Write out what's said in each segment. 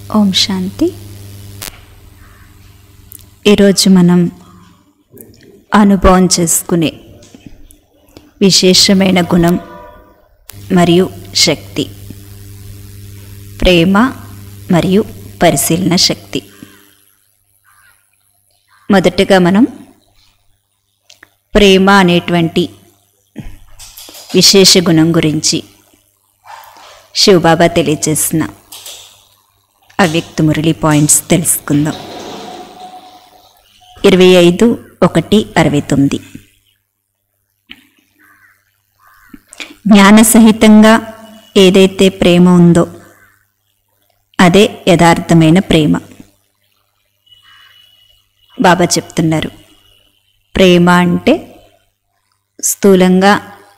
ఓం శాంతి ఈరోజు మనం అనుభవం చేసుకునే విశేషమైన గుణం మరియు శక్తి ప్రేమ మరియు పరిశీలన శక్తి మొదటగా మనం ప్రేమ అనేటువంటి విశేష గుణం గురించి శివబాబా తెలియజేసిన అవ్యక్త మురళి పాయింట్స్ తెలుసుకుందాం ఇరవై ఐదు ఒకటి అరవై తొమ్మిది జ్ఞాన సహితంగా ఏదైతే ప్రేమ ఉందో అదే యథార్థమైన ప్రేమ బాబా చెప్తున్నారు ప్రేమ అంటే స్థూలంగా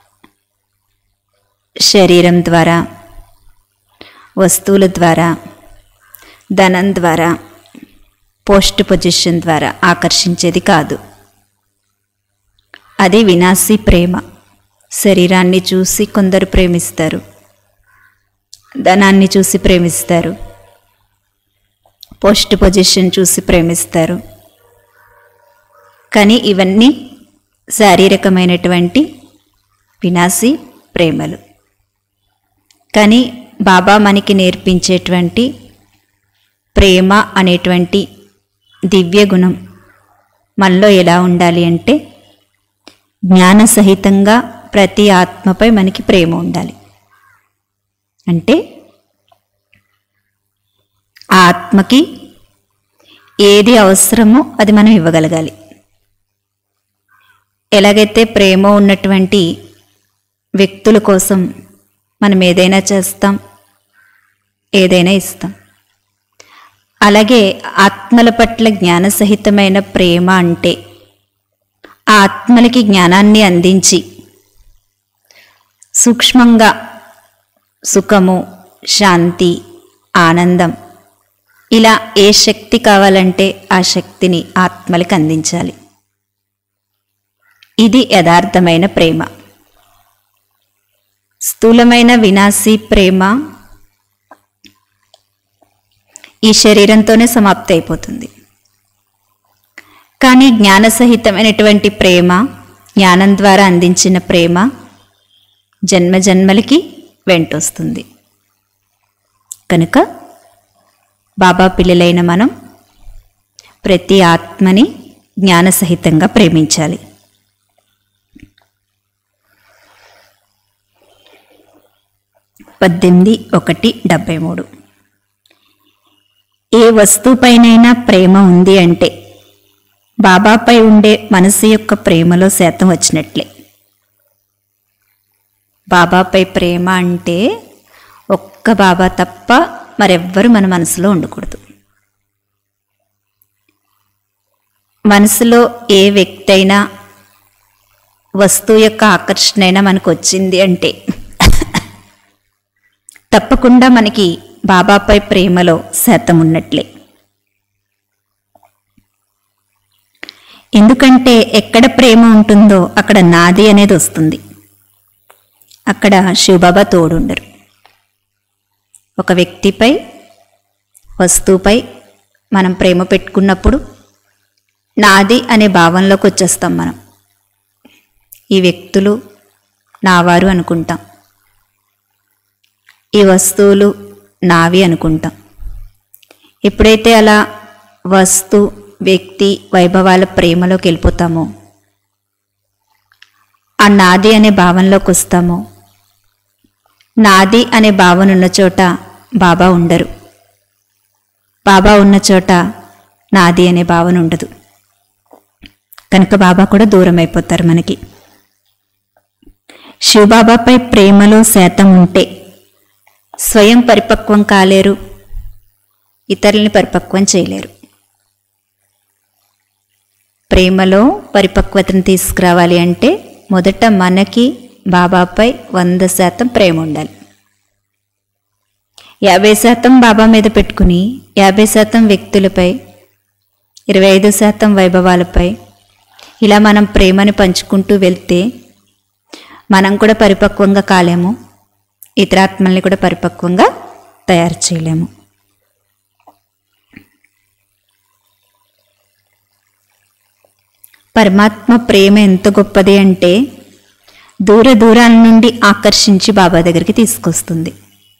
శరీరం ద్వారా వస్తువుల ద్వారా ధనం ద్వారా పోస్ట్ పొజిషన్ ద్వారా ఆకర్షించేది కాదు అది వినాశీ ప్రేమ శరీరాన్ని చూసి కొందరు ప్రేమిస్తారు ధనాన్ని చూసి ప్రేమిస్తారు పోస్ట్ పొజిషన్ చూసి ప్రేమిస్తారు కానీ ఇవన్నీ శారీరకమైనటువంటి వినాశీ ప్రేమలు కానీ బాబా మనకి నేర్పించేటువంటి ప్రేమ అనేటువంటి దివ్య గుణం మనలో ఎలా ఉండాలి అంటే జ్ఞాన సహితంగా ప్రతి ఆత్మపై మనకి ప్రేమ ఉండాలి అంటే ఆ ఆత్మకి ఏది అవసరమో అది మనం ఇవ్వగలగాలి ఎలాగైతే ప్రేమ ఉన్నటువంటి వ్యక్తుల కోసం మనం ఏదైనా చేస్తాం ఏదైనా ఇస్తాం అలాగే ఆత్మల పట్ల జ్ఞానసహితమైన ప్రేమ అంటే ఆ ఆత్మలకి జ్ఞానాన్ని అందించి సూక్ష్మంగా సుఖము శాంతి ఆనందం ఇలా ఏ శక్తి కావాలంటే ఆ శక్తిని ఆత్మలకి అందించాలి ఇది యథార్థమైన ప్రేమ స్థూలమైన వినాశీ ప్రేమ ఈ శరీరంతోనే సమాప్తి అయిపోతుంది కానీ జ్ఞానసహితమైనటువంటి ప్రేమ జ్ఞానం ద్వారా అందించిన ప్రేమ జన్మ జన్మలకి వెంటొస్తుంది కనుక బాబా పిల్లలైన మనం ప్రతి ఆత్మని జ్ఞానసహితంగా ప్రేమించాలి పద్దెనిమిది ఒకటి డెబ్బై మూడు ఏ వస్తువుపైనైనా ప్రేమ ఉంది అంటే బాబాపై ఉండే మనసు యొక్క ప్రేమలో శాతం వచ్చినట్లే బాబాపై ప్రేమ అంటే ఒక్క బాబా తప్ప మరెవ్వరు మన మనసులో ఉండకూడదు మనసులో ఏ వ్యక్తి అయినా వస్తువు యొక్క ఆకర్షణ అయినా మనకు వచ్చింది అంటే తప్పకుండా మనకి బాబాపై ప్రేమలో శాతం ఉన్నట్లే ఎందుకంటే ఎక్కడ ప్రేమ ఉంటుందో అక్కడ నాది అనేది వస్తుంది అక్కడ శివబాబా తోడుండరు ఒక వ్యక్తిపై వస్తువుపై మనం ప్రేమ పెట్టుకున్నప్పుడు నాది అనే భావంలోకి వచ్చేస్తాం మనం ఈ వ్యక్తులు నావారు అనుకుంటాం ఈ వస్తువులు నావి అనుకుంటాం ఎప్పుడైతే అలా వస్తు వ్యక్తి వైభవాల ప్రేమలోకి వెళ్ళిపోతామో ఆ నాది అనే భావనలోకి వస్తామో నాది అనే భావన ఉన్న చోట బాబా ఉండరు బాబా ఉన్న చోట నాది అనే భావన ఉండదు కనుక బాబా కూడా దూరం అయిపోతారు మనకి శివబాబాపై ప్రేమలో శాతం ఉంటే స్వయం పరిపక్వం కాలేరు ఇతరుల్ని పరిపక్వం చేయలేరు ప్రేమలో పరిపక్వతను తీసుకురావాలి అంటే మొదట మనకి బాబాపై వంద శాతం ప్రేమ ఉండాలి యాభై శాతం బాబా మీద పెట్టుకుని యాభై శాతం వ్యక్తులపై ఇరవై ఐదు శాతం వైభవాలపై ఇలా మనం ప్రేమని పంచుకుంటూ వెళ్తే మనం కూడా పరిపక్వంగా కాలేము ఇతరాత్మల్ని కూడా పరిపక్వంగా తయారు చేయలేము పరమాత్మ ప్రేమ ఎంత గొప్పది అంటే దూర దూరాల నుండి ఆకర్షించి బాబా దగ్గరికి తీసుకొస్తుంది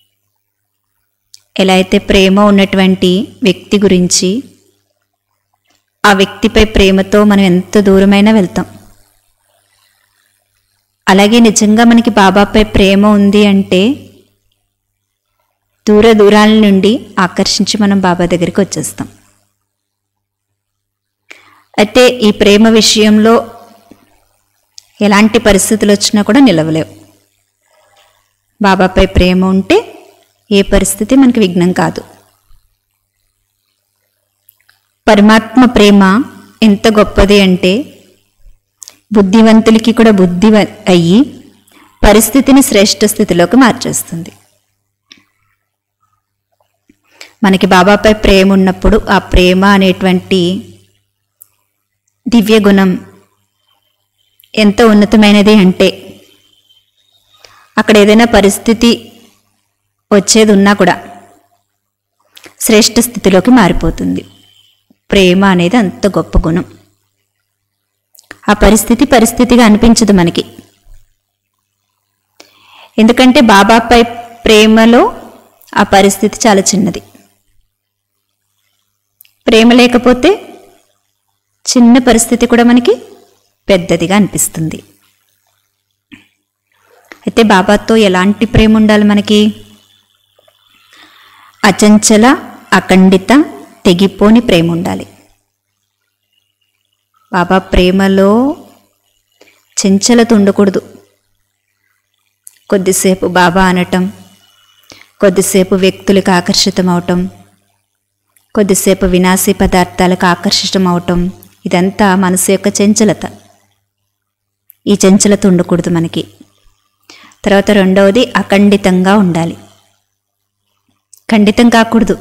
ఎలా అయితే ప్రేమ ఉన్నటువంటి వ్యక్తి గురించి ఆ వ్యక్తిపై ప్రేమతో మనం ఎంత దూరమైనా వెళ్తాం అలాగే నిజంగా మనకి బాబాపై ప్రేమ ఉంది అంటే దూర దూరాల నుండి ఆకర్షించి మనం బాబా దగ్గరికి వచ్చేస్తాం అయితే ఈ ప్రేమ విషయంలో ఎలాంటి పరిస్థితులు వచ్చినా కూడా నిలవలేవు బాబాపై ప్రేమ ఉంటే ఏ పరిస్థితి మనకి విఘ్నం కాదు పరమాత్మ ప్రేమ ఎంత గొప్పది అంటే బుద్ధివంతులకి కూడా బుద్ధి అయ్యి పరిస్థితిని శ్రేష్ఠ స్థితిలోకి మార్చేస్తుంది మనకి బాబాపై ప్రేమ ఉన్నప్పుడు ఆ ప్రేమ అనేటువంటి దివ్య గుణం ఎంత ఉన్నతమైనది అంటే అక్కడ ఏదైనా పరిస్థితి వచ్చేది ఉన్నా కూడా శ్రేష్ఠ స్థితిలోకి మారిపోతుంది ప్రేమ అనేది అంత గొప్ప గుణం ఆ పరిస్థితి పరిస్థితిగా అనిపించదు మనకి ఎందుకంటే బాబాపై ప్రేమలో ఆ పరిస్థితి చాలా చిన్నది ప్రేమ లేకపోతే చిన్న పరిస్థితి కూడా మనకి పెద్దదిగా అనిపిస్తుంది అయితే బాబాతో ఎలాంటి ప్రేమ ఉండాలి మనకి అచంచల అఖండిత తెగిపోని ప్రేమ ఉండాలి బాబా ప్రేమలో చెంచలత ఉండకూడదు కొద్దిసేపు బాబా అనటం కొద్దిసేపు వ్యక్తులకు ఆకర్షితం అవటం కొద్దిసేపు వినాశీ పదార్థాలకు ఆకర్షితం అవటం ఇదంతా మనసు యొక్క చంచలత ఈ చంచలత ఉండకూడదు మనకి తర్వాత రెండవది అఖండితంగా ఉండాలి ఖండితం కాకూడదు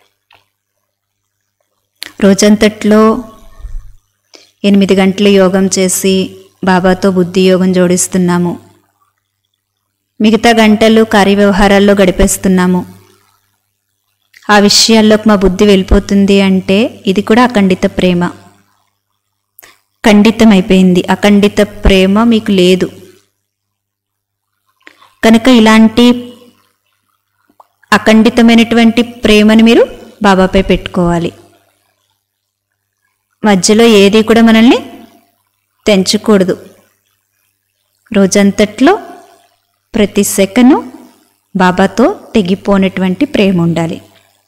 రోజంతట్లో ఎనిమిది గంటలు యోగం చేసి బాబాతో బుద్ధి యోగం జోడిస్తున్నాము మిగతా గంటలు కార్యవ్యవహారాల్లో గడిపేస్తున్నాము ఆ విషయాల్లోకి మా బుద్ధి వెళ్ళిపోతుంది అంటే ఇది కూడా అఖండిత ప్రేమ ఖండితమైపోయింది అఖండిత ప్రేమ మీకు లేదు కనుక ఇలాంటి అఖండితమైనటువంటి ప్రేమను మీరు బాబాపై పెట్టుకోవాలి మధ్యలో ఏది కూడా మనల్ని తెంచకూడదు రోజంతట్లో ప్రతి సెకను బాబాతో తెగిపోనటువంటి ప్రేమ ఉండాలి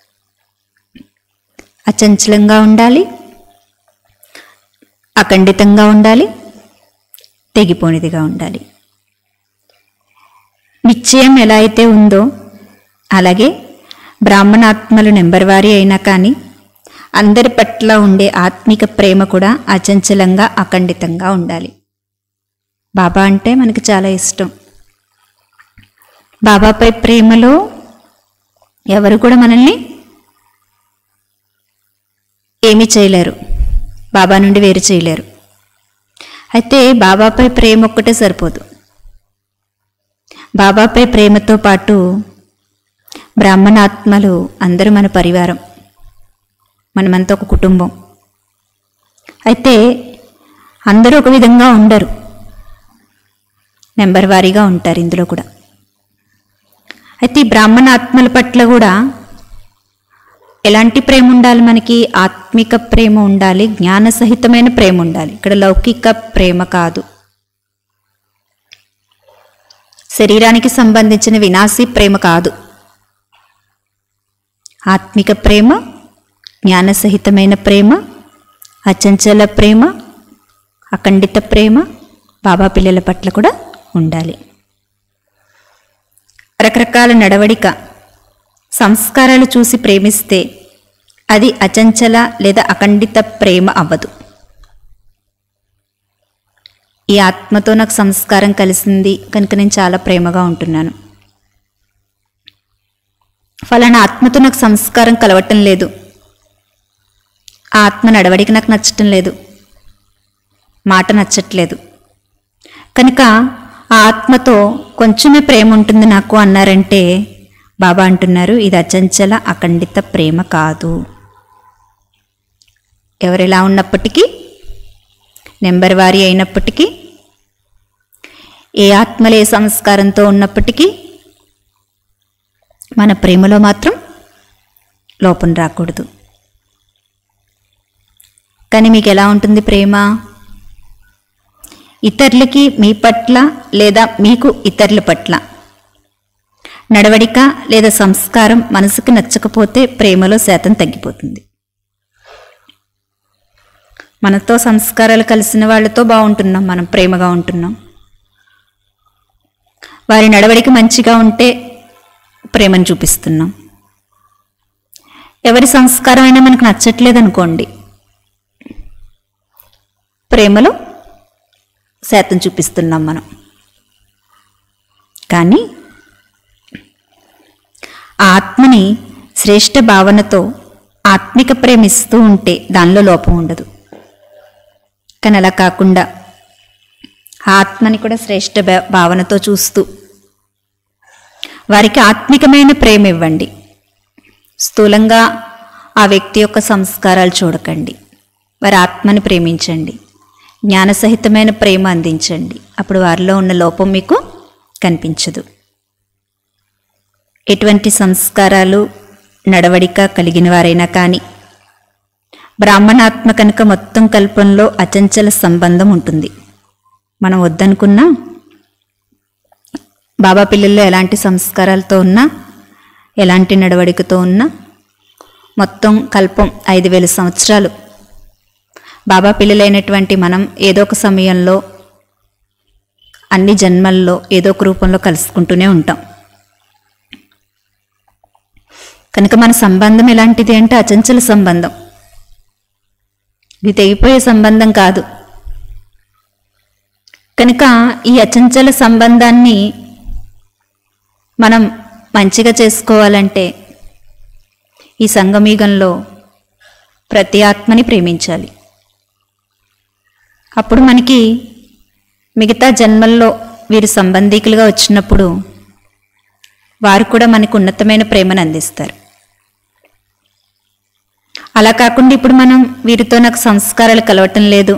అచంచలంగా ఉండాలి అఖండితంగా ఉండాలి తెగిపోనిదిగా ఉండాలి నిశ్చయం ఎలా అయితే ఉందో అలాగే బ్రాహ్మణాత్మలు నెంబర్ వారి అయినా కానీ అందరి పట్ల ఉండే ఆత్మిక ప్రేమ కూడా అచంచలంగా అఖండితంగా ఉండాలి బాబా అంటే మనకి చాలా ఇష్టం బాబాపై ప్రేమలో ఎవరు కూడా మనల్ని ఏమీ చేయలేరు బాబా నుండి వేరు చేయలేరు అయితే బాబాపై ప్రేమ ఒక్కటే సరిపోదు బాబాపై ప్రేమతో పాటు బ్రాహ్మణాత్మలు అందరూ మన పరివారం మనమంతా ఒక కుటుంబం అయితే అందరూ ఒక విధంగా ఉండరు నెంబర్ వారీగా ఉంటారు ఇందులో కూడా అయితే ఈ బ్రాహ్మణ ఆత్మల పట్ల కూడా ఎలాంటి ప్రేమ ఉండాలి మనకి ఆత్మిక ప్రేమ ఉండాలి జ్ఞాన సహితమైన ప్రేమ ఉండాలి ఇక్కడ లౌకిక ప్రేమ కాదు శరీరానికి సంబంధించిన వినాశీ ప్రేమ కాదు ఆత్మిక ప్రేమ జ్ఞాన సహితమైన ప్రేమ అచంచల ప్రేమ అఖండిత ప్రేమ బాబా పిల్లల పట్ల కూడా ఉండాలి రకరకాల నడవడిక సంస్కారాలు చూసి ప్రేమిస్తే అది అచంచల లేదా అఖండిత ప్రేమ అవ్వదు ఈ ఆత్మతో నాకు సంస్కారం కలిసింది కనుక నేను చాలా ప్రేమగా ఉంటున్నాను ఫలానా ఆత్మతో నాకు సంస్కారం కలవటం లేదు ఆ ఆత్మ నడవడికి నాకు నచ్చటం లేదు మాట నచ్చట్లేదు కనుక ఆ ఆత్మతో కొంచెమే ప్రేమ ఉంటుంది నాకు అన్నారంటే బాబా అంటున్నారు ఇది అచంచల అఖండిత ప్రేమ కాదు ఎవరెలా ఉన్నప్పటికీ నెంబర్ వారి అయినప్పటికీ ఏ ఆత్మలే సంస్కారంతో ఉన్నప్పటికీ మన ప్రేమలో మాత్రం లోపం రాకూడదు కానీ మీకు ఎలా ఉంటుంది ప్రేమ ఇతరులకి మీ పట్ల లేదా మీకు ఇతరుల పట్ల నడవడిక లేదా సంస్కారం మనసుకు నచ్చకపోతే ప్రేమలో శాతం తగ్గిపోతుంది మనతో సంస్కారాలు కలిసిన వాళ్ళతో బాగుంటున్నాం మనం ప్రేమగా ఉంటున్నాం వారి నడవడిక మంచిగా ఉంటే ప్రేమను చూపిస్తున్నాం ఎవరి సంస్కారం అయినా మనకు నచ్చట్లేదు అనుకోండి ప్రేమలో శాతం చూపిస్తున్నాం మనం కానీ ఆ ఆత్మని శ్రేష్ఠ భావనతో ఆత్మిక ప్రేమిస్తూ ఉంటే దానిలో లోపం ఉండదు కానీ అలా కాకుండా ఆ ఆత్మని కూడా శ్రేష్ఠ భా- భావనతో చూస్తూ వారికి ఆత్మికమైన ప్రేమ ఇవ్వండి స్థూలంగా ఆ వ్యక్తి యొక్క సంస్కారాలు చూడకండి వారి ఆత్మని ప్రేమించండి జ్ఞానసహితమైన ప్రేమ అందించండి అప్పుడు వారిలో ఉన్న లోపం మీకు కనిపించదు ఎటువంటి సంస్కారాలు నడవడిక కలిగిన వారైనా కానీ బ్రాహ్మణాత్మ కనుక మొత్తం కల్పంలో అచంచల సంబంధం ఉంటుంది మనం వద్దనుకున్నా బాబా పిల్లల్లో ఎలాంటి సంస్కారాలతో ఉన్నా ఎలాంటి నడవడికతో ఉన్నా మొత్తం కల్పం ఐదు వేల సంవత్సరాలు బాబా పిల్లలైనటువంటి మనం ఏదో ఒక సమయంలో అన్ని జన్మల్లో ఏదో ఒక రూపంలో కలుసుకుంటూనే ఉంటాం కనుక మన సంబంధం ఎలాంటిది అంటే అచంచల సంబంధం ఇది తెగిపోయే సంబంధం కాదు కనుక ఈ అచంచల సంబంధాన్ని మనం మంచిగా చేసుకోవాలంటే ఈ సంగమీగంలో ప్రతి ఆత్మని ప్రేమించాలి అప్పుడు మనకి మిగతా జన్మల్లో వీరు సంబంధీకులుగా వచ్చినప్పుడు వారు కూడా మనకు ఉన్నతమైన ప్రేమను అందిస్తారు అలా కాకుండా ఇప్పుడు మనం వీరితో నాకు సంస్కారాలు కలవటం లేదు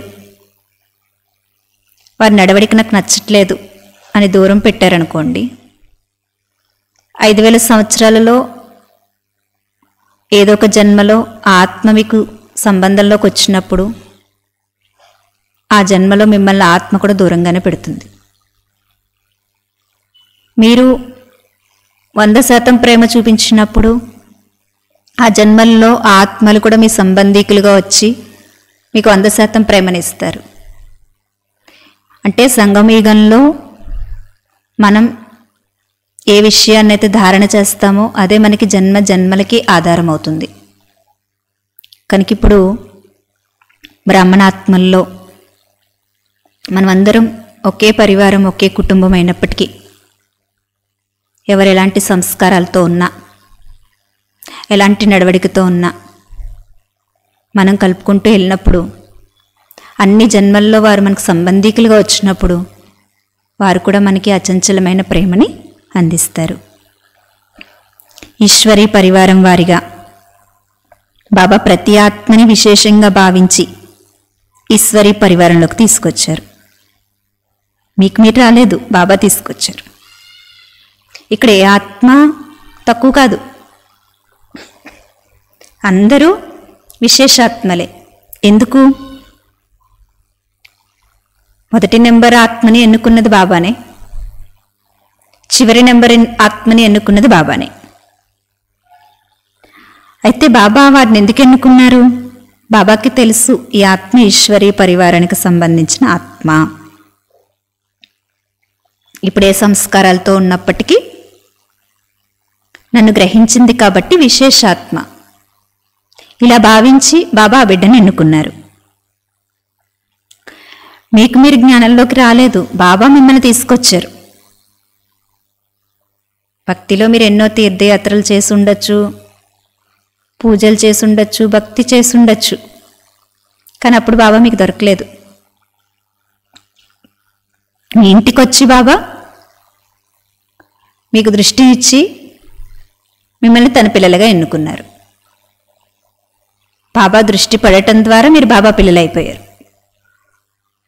వారి నడవడిక నాకు నచ్చట్లేదు అని దూరం పెట్టారనుకోండి ఐదు వేల సంవత్సరాలలో ఏదో ఒక జన్మలో ఆ ఆత్మ మీకు సంబంధంలోకి వచ్చినప్పుడు ఆ జన్మలో మిమ్మల్ని ఆత్మ కూడా దూరంగానే పెడుతుంది మీరు వంద శాతం ప్రేమ చూపించినప్పుడు ఆ జన్మల్లో ఆ ఆత్మలు కూడా మీ సంబంధీకులుగా వచ్చి మీకు వంద శాతం ప్రేమనిస్తారు అంటే సంగమయుగంలో మనం ఏ విషయాన్ని అయితే ధారణ చేస్తామో అదే మనకి జన్మ జన్మలకి ఆధారం అవుతుంది కనుక ఇప్పుడు బ్రాహ్మణాత్మల్లో మనమందరం ఒకే పరివారం ఒకే కుటుంబం అయినప్పటికీ ఎవరు ఎలాంటి సంస్కారాలతో ఉన్నా ఎలాంటి నడవడికతో ఉన్నా మనం కలుపుకుంటూ వెళ్ళినప్పుడు అన్ని జన్మల్లో వారు మనకు సంబంధీకులుగా వచ్చినప్పుడు వారు కూడా మనకి అచంచలమైన ప్రేమని అందిస్తారు ఈశ్వరీ పరివారం వారిగా బాబా ప్రతి ఆత్మని విశేషంగా భావించి ఈశ్వరీ పరివారంలోకి తీసుకొచ్చారు మీకు మీరు రాలేదు బాబా తీసుకొచ్చారు ఇక్కడ ఏ ఆత్మ తక్కువ కాదు అందరూ విశేషాత్మలే ఎందుకు మొదటి నెంబర్ ఆత్మని ఎన్నుకున్నది బాబానే చివరి నెంబర్ ఎన్- ఆత్మని ఎన్నుకున్నది బాబానే అయితే బాబా వారిని ఎందుకు ఎన్నుకున్నారు బాబాకి తెలుసు ఈ ఆత్మ ఈశ్వరీ పరివారానికి సంబంధించిన ఆత్మ ఇప్పుడు ఏ సంస్కారాలతో ఉన్నప్పటికీ నన్ను గ్రహించింది కాబట్టి విశేషాత్మ ఇలా భావించి బాబా ఆ బిడ్డను ఎన్నుకున్నారు మీకు మీరు జ్ఞానంలోకి రాలేదు బాబా మిమ్మల్ని తీసుకొచ్చారు భక్తిలో మీరు ఎన్నో తీర్థయాత్రలు చేసి ఉండొచ్చు పూజలు చేసి ఉండొచ్చు భక్తి చేసి ఉండొచ్చు కానీ అప్పుడు బాబా మీకు దొరకలేదు మీ ఇంటికి వచ్చి బాబా మీకు దృష్టి ఇచ్చి మిమ్మల్ని తన పిల్లలుగా ఎన్నుకున్నారు బాబా దృష్టి పడటం ద్వారా మీరు బాబా పిల్లలైపోయారు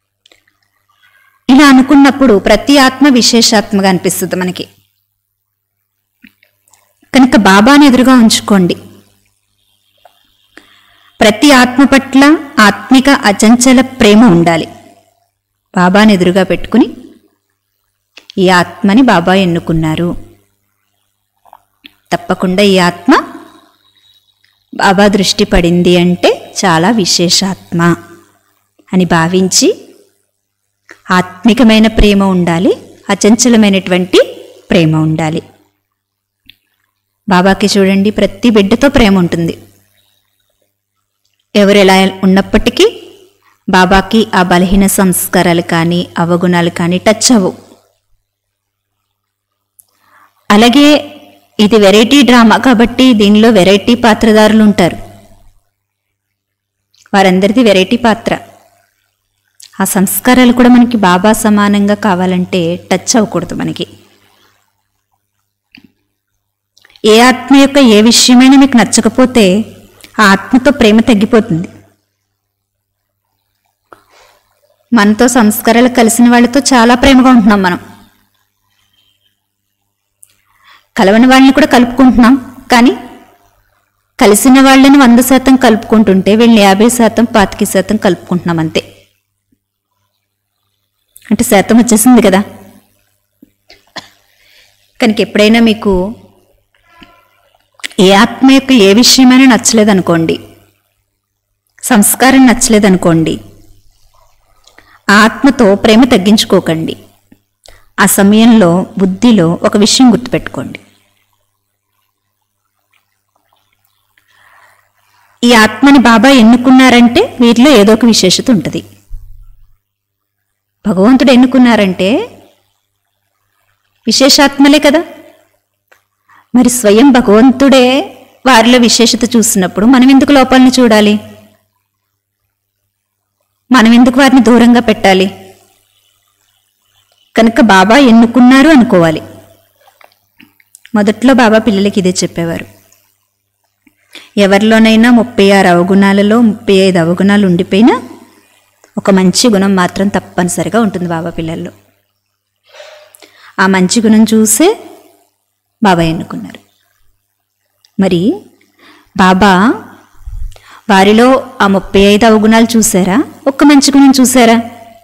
ఇలా అనుకున్నప్పుడు ప్రతి ఆత్మ విశేషాత్మగా అనిపిస్తుంది మనకి కనుక బాబాని ఎదురుగా ఉంచుకోండి ప్రతి ఆత్మ పట్ల ఆత్మిక అచంచల ప్రేమ ఉండాలి బాబాని ఎదురుగా పెట్టుకుని ఈ ఆత్మని బాబా ఎన్నుకున్నారు తప్పకుండా ఈ ఆత్మ బాబా దృష్టి పడింది అంటే చాలా విశేషాత్మ అని భావించి ఆత్మికమైన ప్రేమ ఉండాలి అచంచలమైనటువంటి ప్రేమ ఉండాలి బాబాకి చూడండి ప్రతి బిడ్డతో ప్రేమ ఉంటుంది ఎవరు ఎలా ఉన్నప్పటికీ బాబాకి ఆ బలహీన సంస్కారాలు కానీ అవగుణాలు కానీ టచ్ అవ్వవు అలాగే ఇది వెరైటీ డ్రామా కాబట్టి దీనిలో వెరైటీ పాత్రధారులు ఉంటారు వారందరిది వెరైటీ పాత్ర ఆ సంస్కారాలు కూడా మనకి బాబా సమానంగా కావాలంటే టచ్ అవ్వకూడదు మనకి ఏ ఆత్మ యొక్క ఏ విషయమైనా మీకు నచ్చకపోతే ఆ ఆత్మతో ప్రేమ తగ్గిపోతుంది మనతో సంస్కారాలు కలిసిన వాళ్ళతో చాలా ప్రేమగా ఉంటున్నాం మనం కలవని వాళ్ళని కూడా కలుపుకుంటున్నాం కానీ కలిసిన వాళ్ళని వంద శాతం కలుపుకుంటుంటే వీళ్ళని యాభై శాతం పాతిక శాతం కలుపుకుంటున్నాం అంతే అంటే శాతం వచ్చేసింది కదా కనుక ఎప్పుడైనా మీకు ఏ ఆత్మ యొక్క ఏ విషయమైనా నచ్చలేదనుకోండి సంస్కారం నచ్చలేదనుకోండి ఆ ఆత్మతో ప్రేమ తగ్గించుకోకండి ఆ సమయంలో బుద్ధిలో ఒక విషయం గుర్తుపెట్టుకోండి ఈ ఆత్మని బాబా ఎన్నుకున్నారంటే వీరిలో ఏదో ఒక విశేషత ఉంటుంది భగవంతుడు ఎన్నుకున్నారంటే విశేషాత్మలే కదా మరి స్వయం భగవంతుడే వారిలో విశేషత చూసినప్పుడు మనం ఎందుకు లోపాలని చూడాలి మనం ఎందుకు వారిని దూరంగా పెట్టాలి కనుక బాబా ఎన్నుకున్నారు అనుకోవాలి మొదట్లో బాబా పిల్లలకి ఇదే చెప్పేవారు ఎవరిలోనైనా ముప్పై ఆరు అవగుణాలలో ముప్పై ఐదు అవగుణాలు ఉండిపోయినా ఒక మంచి గుణం మాత్రం తప్పనిసరిగా ఉంటుంది బాబా పిల్లల్లో ఆ మంచి గుణం చూసే బాబా ఎన్నుకున్నారు మరి బాబా వారిలో ఆ ముప్పై ఐదు అవగుణాలు చూసారా ఒక్క మంచి గుణం చూసారా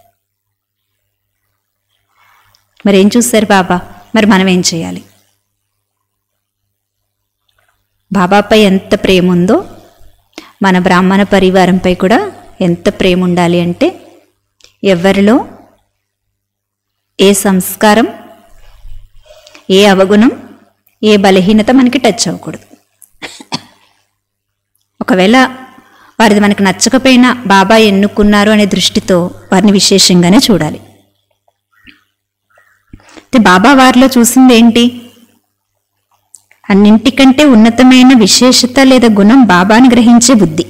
మరి ఏం చూస్తారు బాబా మరి మనం ఏం చేయాలి బాబాపై ఎంత ప్రేమ ఉందో మన బ్రాహ్మణ పరివారంపై కూడా ఎంత ప్రేమ ఉండాలి అంటే ఎవరిలో ఏ సంస్కారం ఏ అవగుణం ఏ బలహీనత మనకి టచ్ అవ్వకూడదు ఒకవేళ వారిది మనకు నచ్చకపోయినా బాబా ఎన్నుకున్నారు అనే దృష్టితో వారిని విశేషంగానే చూడాలి అయితే బాబా వారిలో చూసింది ఏంటి అన్నింటికంటే ఉన్నతమైన విశేషత లేదా గుణం బాబాని గ్రహించే బుద్ధి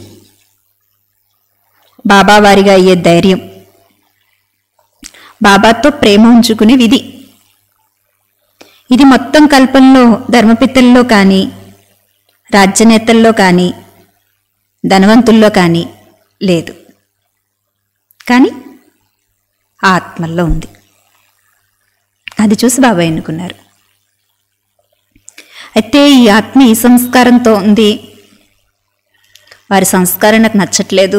బాబా వారిగా అయ్యే ధైర్యం బాబాతో ప్రేమ ఉంచుకునే విధి ఇది మొత్తం కల్పంలో ధర్మపిత్తల్లో కానీ రాజ్యనేతల్లో కానీ ధనవంతుల్లో కానీ లేదు కానీ ఆ ఆత్మల్లో ఉంది అది చూసి బాబా ఎన్నుకున్నారు అయితే ఈ ఆత్మ ఈ సంస్కారంతో ఉంది వారి సంస్కారం నాకు నచ్చట్లేదు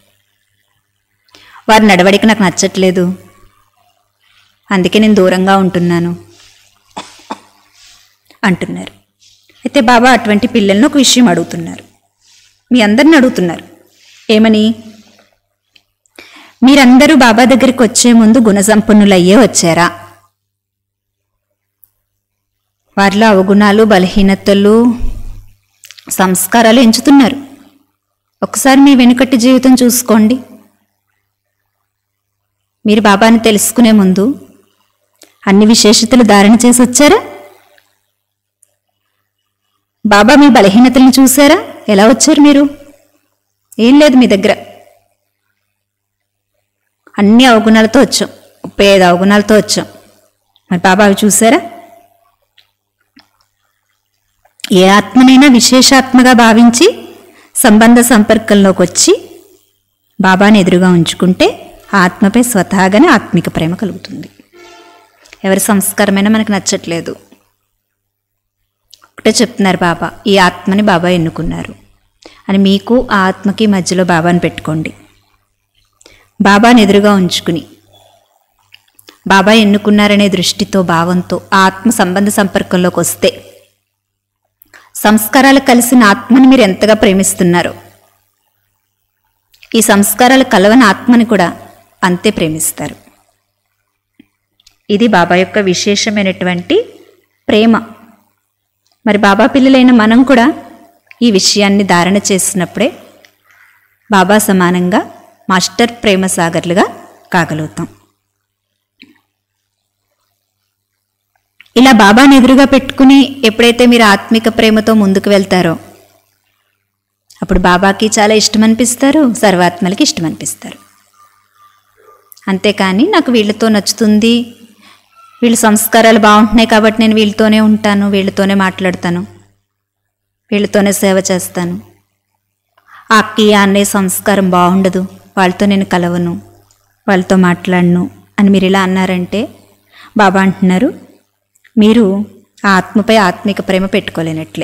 వారి నడవడిక నాకు నచ్చట్లేదు అందుకే నేను దూరంగా ఉంటున్నాను అంటున్నారు అయితే బాబా అటువంటి పిల్లలను ఒక విషయం అడుగుతున్నారు మీ అందరిని అడుగుతున్నారు ఏమని మీరందరూ బాబా దగ్గరికి వచ్చే ముందు గుణసంపన్నులయ్యే వచ్చారా వారిలో అవగుణాలు బలహీనతలు సంస్కారాలు ఎంచుతున్నారు ఒకసారి మీ వెనుకటి జీవితం చూసుకోండి మీరు బాబాని తెలుసుకునే ముందు అన్ని విశేషతలు ధారణ చేసి వచ్చారా బాబా మీ బలహీనతల్ని చూసారా ఎలా వచ్చారు మీరు ఏం లేదు మీ దగ్గర అన్ని అవగుణాలతో వచ్చాం ముప్పై ఐదు అవగుణాలతో వచ్చాం మరి బాబా అవి చూసారా ఏ ఆత్మనైనా విశేషాత్మగా భావించి సంబంధ సంపర్కంలోకి వచ్చి బాబాని ఎదురుగా ఉంచుకుంటే ఆ ఆత్మపై స్వతహాగానే ఆత్మిక ప్రేమ కలుగుతుంది ఎవరి సంస్కారమైనా మనకు నచ్చట్లేదు ఒకటే చెప్తున్నారు బాబా ఈ ఆత్మని బాబా ఎన్నుకున్నారు అని మీకు ఆ ఆత్మకి మధ్యలో బాబాని పెట్టుకోండి బాబాని ఎదురుగా ఉంచుకుని బాబా ఎన్నుకున్నారనే దృష్టితో భావంతో ఆ ఆత్మ సంబంధ సంపర్కంలోకి వస్తే సంస్కారాలు కలిసిన ఆత్మని మీరు ఎంతగా ప్రేమిస్తున్నారో ఈ సంస్కారాలు కలవని ఆత్మని కూడా అంతే ప్రేమిస్తారు ఇది బాబా యొక్క విశేషమైనటువంటి ప్రేమ మరి బాబా పిల్లలైన మనం కూడా ఈ విషయాన్ని ధారణ చేసినప్పుడే బాబా సమానంగా మాస్టర్ ప్రేమ సాగర్లుగా కాగలుగుతాం ఇలా బాబాని ఎదురుగా పెట్టుకుని ఎప్పుడైతే మీరు ఆత్మిక ప్రేమతో ముందుకు వెళ్తారో అప్పుడు బాబాకి చాలా ఇష్టం అనిపిస్తారు సర్వాత్మలకి ఇష్టం అనిపిస్తారు అంతేకాని నాకు వీళ్ళతో నచ్చుతుంది వీళ్ళ సంస్కారాలు బాగుంటున్నాయి కాబట్టి నేను వీళ్ళతోనే ఉంటాను వీళ్ళతోనే మాట్లాడతాను వీళ్ళతోనే సేవ చేస్తాను ఆ అక్కి ఆ అన్నయ్య సంస్కారం బాగుండదు వాళ్ళతో నేను కలవను వాళ్ళతో మాట్లాడను అని మీరు ఇలా అన్నారంటే బాబా అంటున్నారు మీరు ఆ ఆత్మపై ఆత్మిక ప్రేమ పెట్టుకోలేనట్లే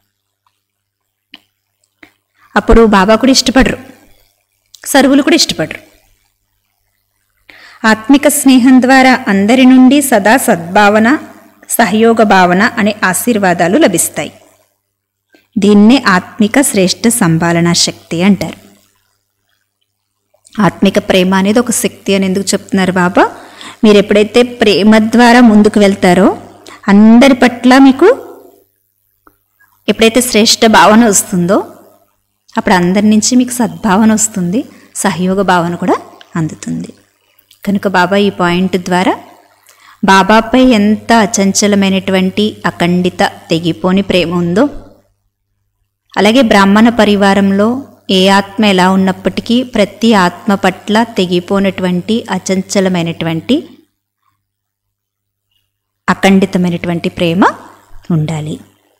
అప్పుడు బాబా కూడా ఇష్టపడరు సరువులు కూడా ఇష్టపడరు ఆత్మిక స్నేహం ద్వారా అందరి నుండి సదా సద్భావన సహయోగ భావన అనే ఆశీర్వాదాలు లభిస్తాయి దీన్నే ఆత్మిక శ్రేష్ఠ సంభాలన శక్తి అంటారు ఆత్మిక ప్రేమ అనేది ఒక శక్తి అని ఎందుకు చెప్తున్నారు బాబా మీరు ఎప్పుడైతే ప్రేమ ద్వారా ముందుకు వెళ్తారో అందరి పట్ల మీకు ఎప్పుడైతే శ్రేష్ఠ భావన వస్తుందో అప్పుడు అందరి నుంచి మీకు సద్భావన వస్తుంది సహయోగ భావన కూడా అందుతుంది కనుక బాబా ఈ పాయింట్ ద్వారా బాబాపై ఎంత అచంచలమైనటువంటి అఖండిత తెగిపోని ప్రేమ ఉందో అలాగే బ్రాహ్మణ పరివారంలో ఏ ఆత్మ ఎలా ఉన్నప్పటికీ ప్రతి ఆత్మ పట్ల తెగిపోనటువంటి అచంచలమైనటువంటి అఖండితమైనటువంటి ప్రేమ ఉండాలి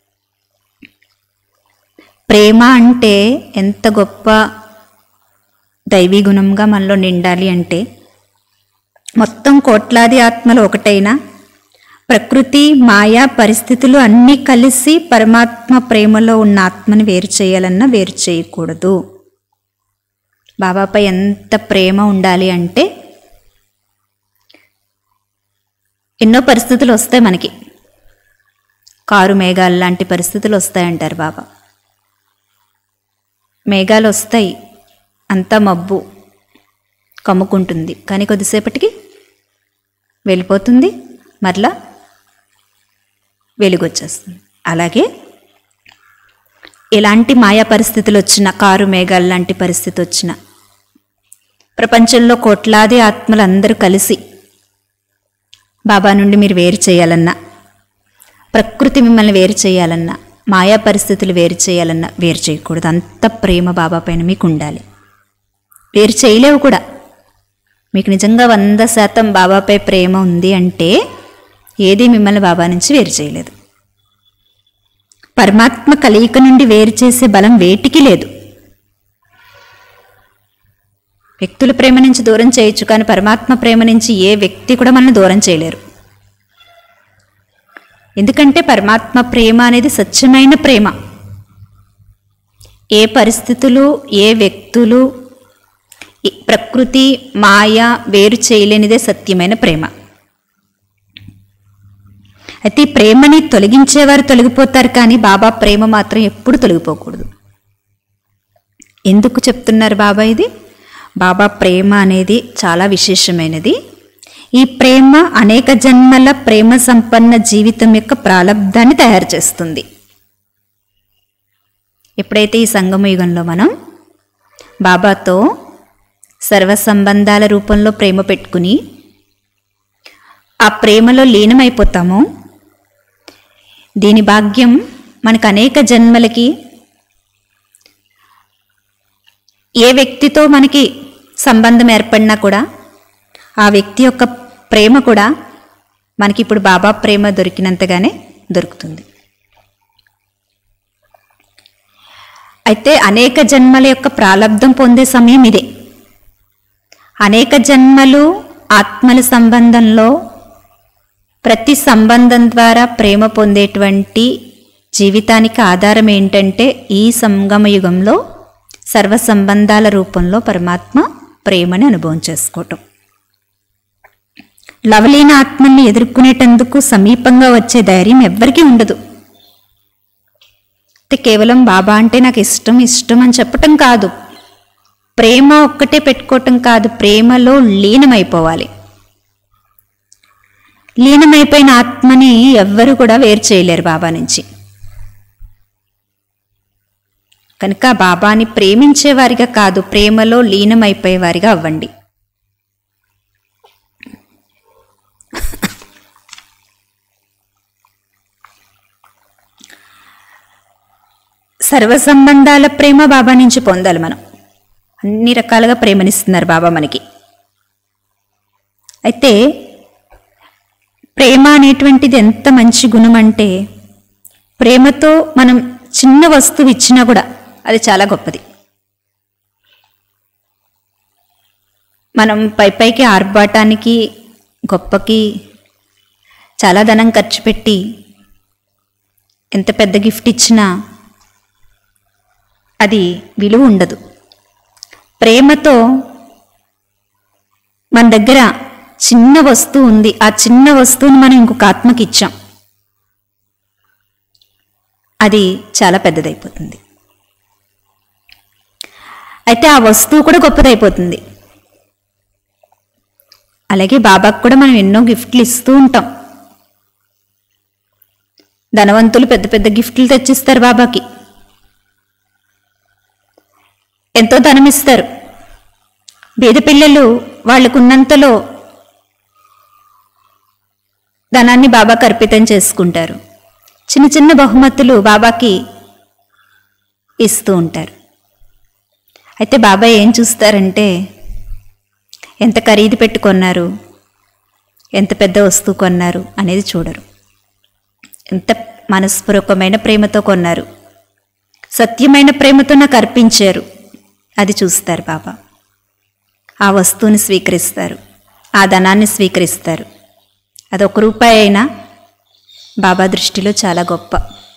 ప్రేమ అంటే ఎంత గొప్ప దైవీ గుణంగా మనలో నిండాలి అంటే మొత్తం కోట్లాది ఆత్మలు ఒకటైనా ప్రకృతి మాయా పరిస్థితులు అన్నీ కలిసి పరమాత్మ ప్రేమలో ఉన్న ఆత్మని వేరు చేయాలన్నా వేరు చేయకూడదు బాబాపై ఎంత ప్రేమ ఉండాలి అంటే ఎన్నో పరిస్థితులు వస్తాయి మనకి కారు మేఘాలు లాంటి పరిస్థితులు వస్తాయంటారు బాబా మేఘాలు వస్తాయి అంతా మబ్బు కమ్ముకుంటుంది కానీ కొద్దిసేపటికి వెళ్ళిపోతుంది మరలా వెలుగొచ్చేస్తుంది అలాగే ఎలాంటి మాయా పరిస్థితులు వచ్చినా కారు మేఘాలు లాంటి పరిస్థితి వచ్చినా ప్రపంచంలో కోట్లాది ఆత్మలు అందరూ కలిసి బాబా నుండి మీరు వేరు చేయాలన్నా ప్రకృతి మిమ్మల్ని వేరు చేయాలన్నా మాయా పరిస్థితులు వేరు చేయాలన్నా వేరు చేయకూడదు అంత ప్రేమ బాబా పైన మీకు ఉండాలి వేరు చేయలేవు కూడా మీకు నిజంగా వంద శాతం బాబాపై ప్రేమ ఉంది అంటే ఏది మిమ్మల్ని బాబా నుంచి వేరు చేయలేదు పరమాత్మ కలయిక నుండి వేరు చేసే బలం వేటికి లేదు వ్యక్తుల ప్రేమ నుంచి దూరం చేయొచ్చు కానీ పరమాత్మ ప్రేమ నుంచి ఏ వ్యక్తి కూడా మనల్ని దూరం చేయలేరు ఎందుకంటే పరమాత్మ ప్రేమ అనేది సత్యమైన ప్రేమ ఏ పరిస్థితులు ఏ వ్యక్తులు ఈ ప్రకృతి మాయ వేరు చేయలేనిదే సత్యమైన ప్రేమ అయితే ఈ ప్రేమని తొలగించేవారు తొలగిపోతారు కానీ బాబా ప్రేమ మాత్రం ఎప్పుడు తొలగిపోకూడదు ఎందుకు చెప్తున్నారు బాబా ఇది బాబా ప్రేమ అనేది చాలా విశేషమైనది ఈ ప్రేమ అనేక జన్మల ప్రేమ సంపన్న జీవితం యొక్క ప్రారంధాన్ని తయారు చేస్తుంది ఎప్పుడైతే ఈ సంగమ యుగంలో మనం బాబాతో సర్వ సంబంధాల రూపంలో ప్రేమ పెట్టుకుని ఆ ప్రేమలో లీనమైపోతామో దీని భాగ్యం మనకు అనేక జన్మలకి ఏ వ్యక్తితో మనకి సంబంధం ఏర్పడినా కూడా ఆ వ్యక్తి యొక్క ప్రేమ కూడా మనకి ఇప్పుడు బాబా ప్రేమ దొరికినంతగానే దొరుకుతుంది అయితే అనేక జన్మల యొక్క ప్రాలబ్ధం పొందే సమయం ఇదే అనేక జన్మలు ఆత్మల సంబంధంలో ప్రతి సంబంధం ద్వారా ప్రేమ పొందేటువంటి జీవితానికి ఆధారం ఏంటంటే ఈ సంగమ యుగంలో సర్వ సంబంధాల రూపంలో పరమాత్మ ప్రేమని అనుభవం చేసుకోవటం లవలీన ఆత్మల్ని ఎదుర్కొనేటందుకు సమీపంగా వచ్చే ధైర్యం ఎవ్వరికీ ఉండదు అంటే కేవలం బాబా అంటే నాకు ఇష్టం ఇష్టం అని చెప్పటం కాదు ప్రేమ ఒక్కటే పెట్టుకోవటం కాదు ప్రేమలో లీనమైపోవాలి లీనమైపోయిన ఆత్మని ఎవ్వరు కూడా వేరు చేయలేరు బాబా నుంచి కనుక బాబాని ప్రేమించేవారిగా కాదు ప్రేమలో లీనమైపోయేవారిగా అవ్వండి సర్వ సంబంధాల ప్రేమ బాబా నుంచి పొందాలి మనం అన్ని రకాలుగా ప్రేమనిస్తున్నారు బాబా మనకి అయితే ప్రేమ అనేటువంటిది ఎంత మంచి గుణం అంటే ప్రేమతో మనం చిన్న వస్తువు ఇచ్చినా కూడా అది చాలా గొప్పది మనం పై పైకి ఆర్భాటానికి గొప్పకి చాలా ధనం ఖర్చు పెట్టి ఎంత పెద్ద గిఫ్ట్ ఇచ్చినా అది విలువ ఉండదు ప్రేమతో మన దగ్గర చిన్న వస్తువు ఉంది ఆ చిన్న వస్తువుని మనం ఇంకొక ఆత్మకి ఇచ్చాం అది చాలా పెద్దదైపోతుంది అయితే ఆ వస్తువు కూడా గొప్పదైపోతుంది అలాగే బాబాకు కూడా మనం ఎన్నో గిఫ్ట్లు ఇస్తూ ఉంటాం ధనవంతులు పెద్ద పెద్ద గిఫ్ట్లు తెచ్చిస్తారు బాబాకి ఎంతో ధనం ఇస్తారు బీద పిల్లలు వాళ్ళకున్నంతలో ధనాన్ని బాబాకి అర్పితం చేసుకుంటారు చిన్న చిన్న బహుమతులు బాబాకి ఇస్తూ ఉంటారు అయితే బాబా ఏం చూస్తారంటే ఎంత ఖరీదు పెట్టి కొన్నారు ఎంత పెద్ద వస్తువు కొన్నారు అనేది చూడరు ఎంత మనస్పూర్వకమైన ప్రేమతో కొన్నారు సత్యమైన ప్రేమతో నాకు అర్పించారు అది చూస్తారు బాబా ఆ వస్తువుని స్వీకరిస్తారు ఆ ధనాన్ని స్వీకరిస్తారు అది ఒక రూపాయి అయినా బాబా దృష్టిలో చాలా గొప్ప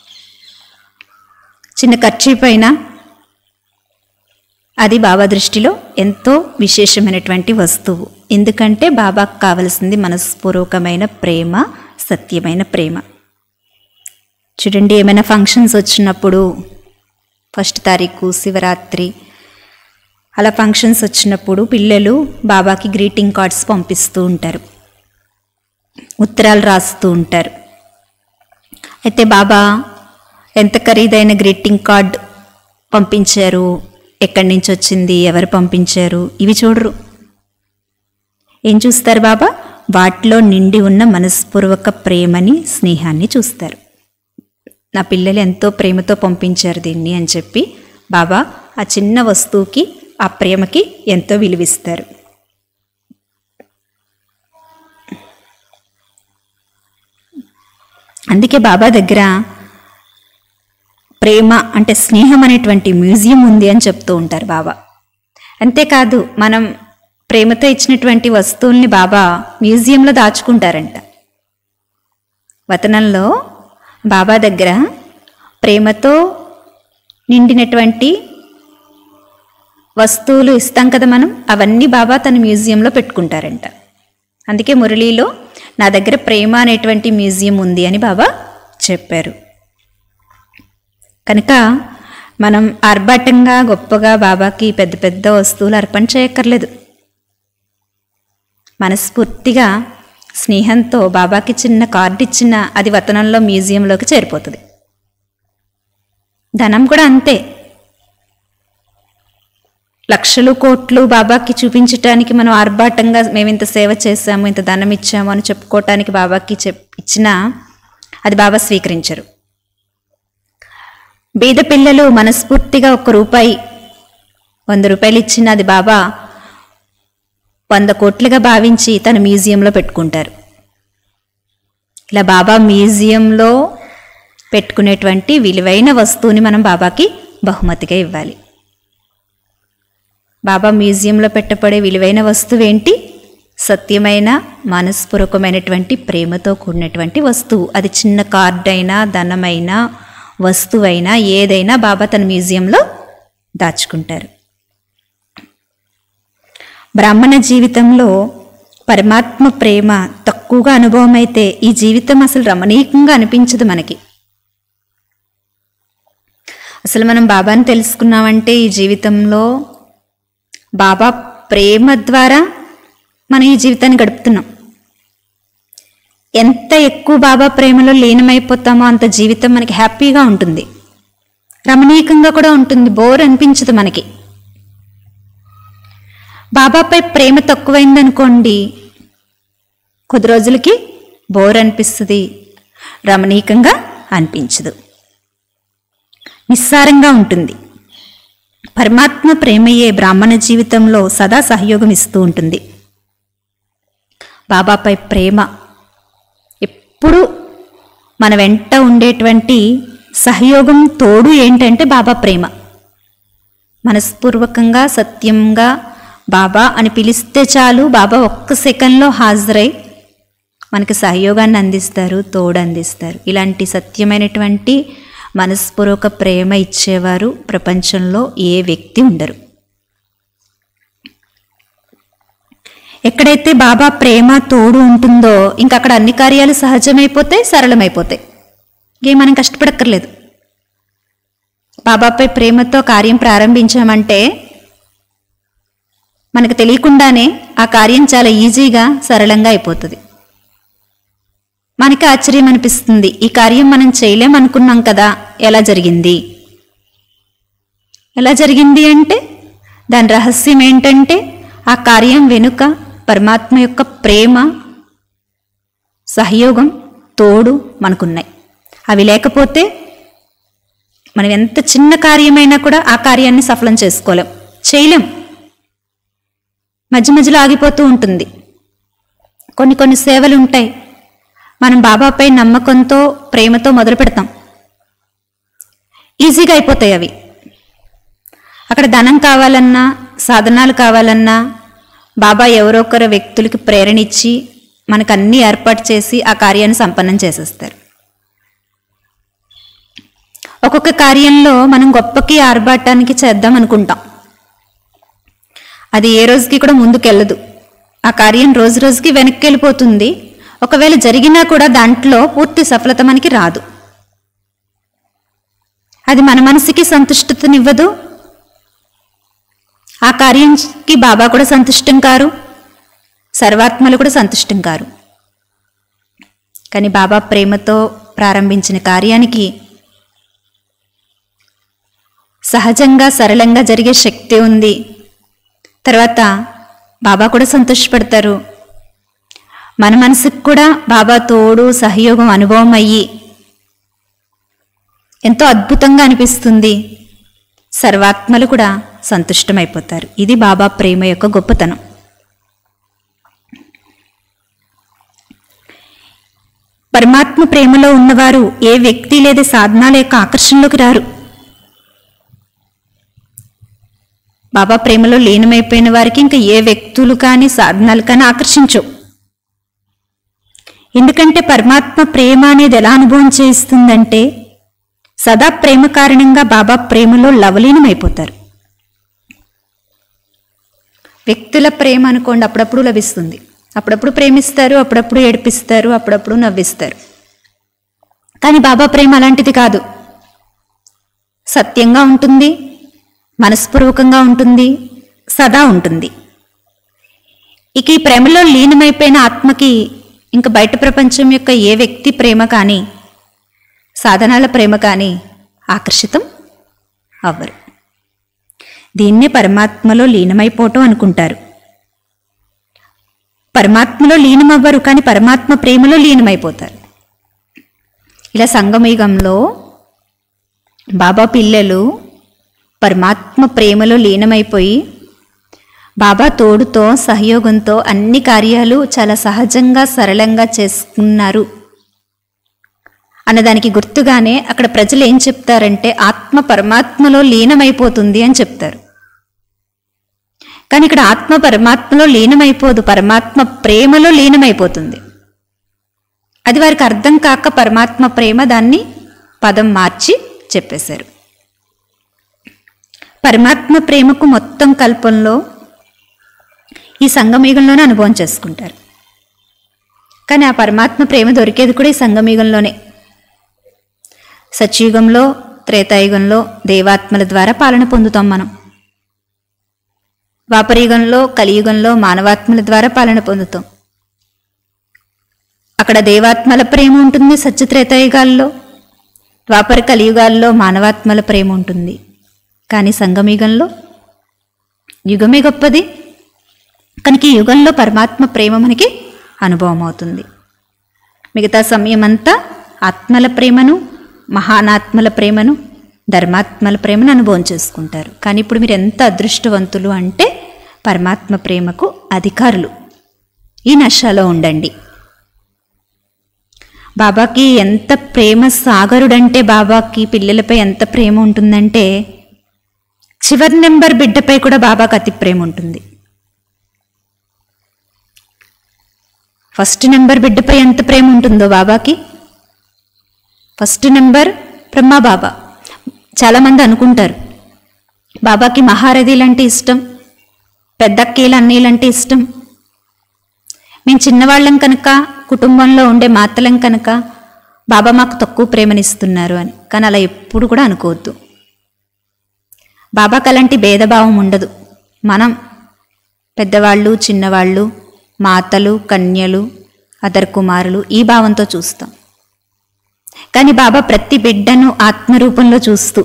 చిన్న ఖర్చు అయినా అది బాబా దృష్టిలో ఎంతో విశేషమైనటువంటి వస్తువు ఎందుకంటే బాబాకు కావలసింది మనస్పూర్వకమైన ప్రేమ సత్యమైన ప్రేమ చూడండి ఏమైనా ఫంక్షన్స్ వచ్చినప్పుడు ఫస్ట్ తారీఖు శివరాత్రి అలా ఫంక్షన్స్ వచ్చినప్పుడు పిల్లలు బాబాకి గ్రీటింగ్ కార్డ్స్ పంపిస్తూ ఉంటారు ఉత్తరాలు రాస్తూ ఉంటారు అయితే బాబా ఎంత ఖరీదైన గ్రీటింగ్ కార్డ్ పంపించారు ఎక్కడి నుంచి వచ్చింది ఎవరు పంపించారు ఇవి చూడరు ఏం చూస్తారు బాబా వాటిలో నిండి ఉన్న మనస్పూర్వక ప్రేమని స్నేహాన్ని చూస్తారు నా పిల్లలు ఎంతో ప్రేమతో పంపించారు దీన్ని అని చెప్పి బాబా ఆ చిన్న వస్తువుకి ఆ ప్రేమకి ఎంతో విలువిస్తారు అందుకే బాబా దగ్గర ప్రేమ అంటే స్నేహం అనేటువంటి మ్యూజియం ఉంది అని చెప్తూ ఉంటారు బాబా అంతేకాదు మనం ప్రేమతో ఇచ్చినటువంటి వస్తువుల్ని బాబా మ్యూజియంలో దాచుకుంటారంట వతనంలో బాబా దగ్గర ప్రేమతో నిండినటువంటి వస్తువులు ఇస్తాం కదా మనం అవన్నీ బాబా తన మ్యూజియంలో పెట్టుకుంటారంట అందుకే మురళీలో నా దగ్గర ప్రేమ అనేటువంటి మ్యూజియం ఉంది అని బాబా చెప్పారు కనుక మనం ఆర్భాటంగా గొప్పగా బాబాకి పెద్ద పెద్ద వస్తువులు అర్పణ చేయక్కర్లేదు మనస్ఫూర్తిగా స్నేహంతో బాబాకి చిన్న కార్డు ఇచ్చిన అది వతనంలో మ్యూజియంలోకి చేరిపోతుంది ధనం కూడా అంతే లక్షలు కోట్లు బాబాకి చూపించటానికి మనం ఆర్భాటంగా మేము ఇంత సేవ చేశాము ఇంత ధనం ఇచ్చాము అని చెప్పుకోవటానికి బాబాకి చెప్ ఇచ్చినా అది బాబా స్వీకరించరు బీద పిల్లలు మనస్ఫూర్తిగా ఒక్క రూపాయి వంద రూపాయలు ఇచ్చిన అది బాబా వంద కోట్లుగా భావించి తన మ్యూజియంలో పెట్టుకుంటారు ఇలా బాబా మ్యూజియంలో పెట్టుకునేటువంటి విలువైన వస్తువుని మనం బాబాకి బహుమతిగా ఇవ్వాలి బాబా మ్యూజియంలో పెట్టబడే విలువైన వస్తువు ఏంటి సత్యమైన మనస్పూర్వకమైనటువంటి ప్రేమతో కూడినటువంటి వస్తువు అది చిన్న కార్డ్ అయినా ధనమైనా వస్తువైనా ఏదైనా బాబా తన మ్యూజియంలో దాచుకుంటారు బ్రాహ్మణ జీవితంలో పరమాత్మ ప్రేమ తక్కువగా అనుభవం అయితే ఈ జీవితం అసలు రమణీయంగా అనిపించదు మనకి అసలు మనం బాబాని తెలుసుకున్నామంటే ఈ జీవితంలో బాబా ప్రేమ ద్వారా మనం ఈ జీవితాన్ని గడుపుతున్నాం ఎంత ఎక్కువ బాబా ప్రేమలో లీనమైపోతామో అంత జీవితం మనకి హ్యాపీగా ఉంటుంది రమణీయంగా కూడా ఉంటుంది బోర్ అనిపించదు మనకి బాబాపై ప్రేమ తక్కువైందనుకోండి కొద్ది రోజులకి బోర్ అనిపిస్తుంది రమణీయంగా అనిపించదు నిస్సారంగా ఉంటుంది పరమాత్మ ప్రేమయే బ్రాహ్మణ జీవితంలో సదా సహయోగం ఇస్తూ ఉంటుంది బాబాపై ప్రేమ ఎప్పుడు మన వెంట ఉండేటువంటి సహయోగం తోడు ఏంటంటే బాబా ప్రేమ మనస్పూర్వకంగా సత్యంగా బాబా అని పిలిస్తే చాలు బాబా ఒక్క సెకండ్లో హాజరై మనకి సహయోగాన్ని అందిస్తారు తోడు అందిస్తారు ఇలాంటి సత్యమైనటువంటి మనస్పూర్వక ప్రేమ ఇచ్చేవారు ప్రపంచంలో ఏ వ్యక్తి ఉండరు ఎక్కడైతే బాబా ప్రేమ తోడు ఉంటుందో ఇంకా అక్కడ అన్ని కార్యాలు సహజమైపోతాయి సరళమైపోతాయి ఇంకేం మనం కష్టపడక్కర్లేదు బాబాపై ప్రేమతో కార్యం ప్రారంభించామంటే మనకు తెలియకుండానే ఆ కార్యం చాలా ఈజీగా సరళంగా అయిపోతుంది మనకి ఆశ్చర్యం అనిపిస్తుంది ఈ కార్యం మనం చేయలేం అనుకున్నాం కదా ఎలా జరిగింది ఎలా జరిగింది అంటే దాని రహస్యం ఏంటంటే ఆ కార్యం వెనుక పరమాత్మ యొక్క ప్రేమ సహయోగం తోడు మనకున్నాయి అవి లేకపోతే మనం ఎంత చిన్న కార్యమైనా కూడా ఆ కార్యాన్ని సఫలం చేసుకోలేం చేయలేం మధ్య మధ్యలో ఆగిపోతూ ఉంటుంది కొన్ని కొన్ని సేవలు ఉంటాయి మనం బాబాపై నమ్మకంతో ప్రేమతో మొదలు పెడతాం ఈజీగా అయిపోతాయి అవి అక్కడ ధనం కావాలన్నా సాధనాలు కావాలన్నా బాబా ఎవరో ఒకరు వ్యక్తులకి ప్రేరణ ఇచ్చి మనకు అన్నీ ఏర్పాటు చేసి ఆ కార్యాన్ని సంపన్నం చేసేస్తారు ఒక్కొక్క కార్యంలో మనం గొప్పకి ఆర్భాటానికి చేద్దాం అనుకుంటాం అది ఏ రోజుకి కూడా ముందుకెళ్ళదు ఆ కార్యం రోజు రోజుకి వెనక్కి వెళ్ళిపోతుంది ఒకవేళ జరిగినా కూడా దాంట్లో పూర్తి సఫలత మనకి రాదు అది మన మనసుకి సంతుష్టతనివ్వదు ఆ కార్యంకి బాబా కూడా సంతుష్టం కారు సర్వాత్మలు కూడా సంతుష్టం కారు కానీ బాబా ప్రేమతో ప్రారంభించిన కార్యానికి సహజంగా సరళంగా జరిగే శక్తి ఉంది తర్వాత బాబా కూడా సంతోషపడతారు మన మనసుకు కూడా బాబా తోడు సహయోగం అనుభవం అయ్యి ఎంతో అద్భుతంగా అనిపిస్తుంది సర్వాత్మలు కూడా సంతుష్టమైపోతారు ఇది బాబా ప్రేమ యొక్క గొప్పతనం పరమాత్మ ప్రేమలో ఉన్నవారు ఏ వ్యక్తి లేదా సాధనాల యొక్క ఆకర్షణలోకి రారు బాబా ప్రేమలో లీనమైపోయిన వారికి ఇంకా ఏ వ్యక్తులు కానీ సాధనాలు కానీ ఆకర్షించవు ఎందుకంటే పరమాత్మ ప్రేమ అనేది ఎలా అనుభవం చేస్తుందంటే సదా ప్రేమ కారణంగా బాబా ప్రేమలో లవలీనమైపోతారు వ్యక్తుల ప్రేమ అనుకోండి అప్పుడప్పుడు లభిస్తుంది అప్పుడప్పుడు ప్రేమిస్తారు అప్పుడప్పుడు ఏడిపిస్తారు అప్పుడప్పుడు నవ్విస్తారు కానీ బాబా ప్రేమ అలాంటిది కాదు సత్యంగా ఉంటుంది మనస్పూర్వకంగా ఉంటుంది సదా ఉంటుంది ఇక ఈ ప్రేమలో లీనమైపోయిన ఆత్మకి ఇంక బయట ప్రపంచం యొక్క ఏ వ్యక్తి ప్రేమ కానీ సాధనాల ప్రేమ కానీ ఆకర్షితం అవ్వరు దీన్నే పరమాత్మలో లీనమైపోవటం అనుకుంటారు పరమాత్మలో లీనమవ్వరు కానీ పరమాత్మ ప్రేమలో లీనమైపోతారు ఇలా సంగమయుగంలో బాబా పిల్లలు పరమాత్మ ప్రేమలో లీనమైపోయి బాబా తోడుతో సహయోగంతో అన్ని కార్యాలు చాలా సహజంగా సరళంగా చేసుకున్నారు అన్నదానికి గుర్తుగానే అక్కడ ప్రజలు ఏం చెప్తారంటే ఆత్మ పరమాత్మలో లీనమైపోతుంది అని చెప్తారు కానీ ఇక్కడ ఆత్మ పరమాత్మలో లీనమైపోదు పరమాత్మ ప్రేమలో లీనమైపోతుంది అది వారికి అర్థం కాక పరమాత్మ ప్రేమ దాన్ని పదం మార్చి చెప్పేశారు పరమాత్మ ప్రేమకు మొత్తం కల్పంలో ఈ సంగమయుగంలోనే అనుభవం చేసుకుంటారు కానీ ఆ పరమాత్మ ప్రేమ దొరికేది కూడా ఈ సంగమయుగంలోనే సత్యుగంలో త్రేతాయుగంలో దేవాత్మల ద్వారా పాలన పొందుతాం మనం ద్వాపరయుగంలో కలియుగంలో మానవాత్మల ద్వారా పాలన పొందుతాం అక్కడ దేవాత్మల ప్రేమ ఉంటుంది సత్యత్రేతాయుగాల్లో ద్వాపర కలియుగాల్లో మానవాత్మల ప్రేమ ఉంటుంది కానీ సంగమయుగంలో యుగమే గొప్పది కనుక ఈ యుగంలో పరమాత్మ ప్రేమ మనకి అనుభవం అవుతుంది మిగతా సమయమంతా ఆత్మల ప్రేమను మహానాత్మల ప్రేమను ధర్మాత్మల ప్రేమను అనుభవం చేసుకుంటారు కానీ ఇప్పుడు మీరు ఎంత అదృష్టవంతులు అంటే పరమాత్మ ప్రేమకు అధికారులు ఈ నషాలో ఉండండి బాబాకి ఎంత ప్రేమ సాగరుడంటే బాబాకి పిల్లలపై ఎంత ప్రేమ ఉంటుందంటే చివరి నెంబర్ బిడ్డపై కూడా బాబాకి అతి ప్రేమ ఉంటుంది ఫస్ట్ నెంబర్ బిడ్డపై ఎంత ప్రేమ ఉంటుందో బాబాకి ఫస్ట్ నెంబర్ బ్రహ్మ బాబా చాలామంది అనుకుంటారు బాబాకి మహారథీలంటే ఇష్టం పెద్దక్కీలు అన్నీలంటే ఇష్టం మేము చిన్నవాళ్ళం కనుక కుటుంబంలో ఉండే మాతలం కనుక బాబా మాకు తక్కువ ప్రేమనిస్తున్నారు అని కానీ అలా ఎప్పుడు కూడా అనుకోవద్దు బాబాకి అలాంటి భేదభావం ఉండదు మనం పెద్దవాళ్ళు చిన్నవాళ్ళు మాతలు కన్యలు అదర్ కుమారులు ఈ భావంతో చూస్తాం కానీ బాబా ప్రతి బిడ్డను ఆత్మరూపంలో చూస్తూ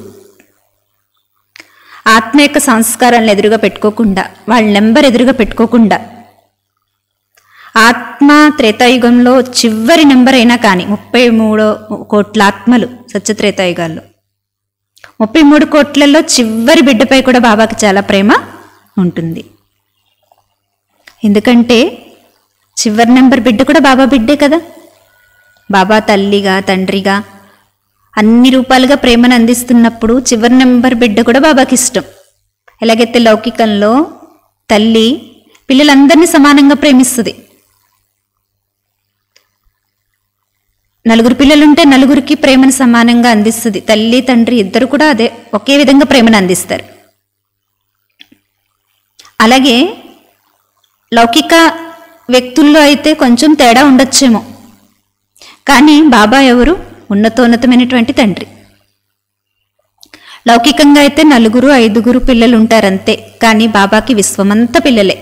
ఆత్మ యొక్క సంస్కారాలను ఎదురుగా పెట్టుకోకుండా వాళ్ళ నెంబర్ ఎదురుగా పెట్టుకోకుండా ఆత్మ త్రేతాయుగంలో చివరి నెంబర్ అయినా కానీ ముప్పై మూడో కోట్ల ఆత్మలు సత్య త్రేతాయుగాల్లో ముప్పై మూడు కోట్లలో చివరి బిడ్డపై కూడా బాబాకి చాలా ప్రేమ ఉంటుంది ఎందుకంటే చివరి నెంబర్ బిడ్డ కూడా బాబా బిడ్డే కదా బాబా తల్లిగా తండ్రిగా అన్ని రూపాలుగా ప్రేమను అందిస్తున్నప్పుడు చివరి నెంబర్ బిడ్డ కూడా బాబాకి ఇష్టం ఎలాగైతే లౌకికంలో తల్లి పిల్లలందరినీ సమానంగా ప్రేమిస్తుంది నలుగురు పిల్లలుంటే నలుగురికి ప్రేమను సమానంగా అందిస్తుంది తల్లి తండ్రి ఇద్దరు కూడా అదే ఒకే విధంగా ప్రేమను అందిస్తారు అలాగే లౌకిక వ్యక్తుల్లో అయితే కొంచెం తేడా ఉండొచ్చేమో కానీ బాబా ఎవరు ఉన్నతోన్నతమైనటువంటి తండ్రి లౌకికంగా అయితే నలుగురు ఐదుగురు పిల్లలు ఉంటారంతే కానీ బాబాకి విశ్వమంతా పిల్లలే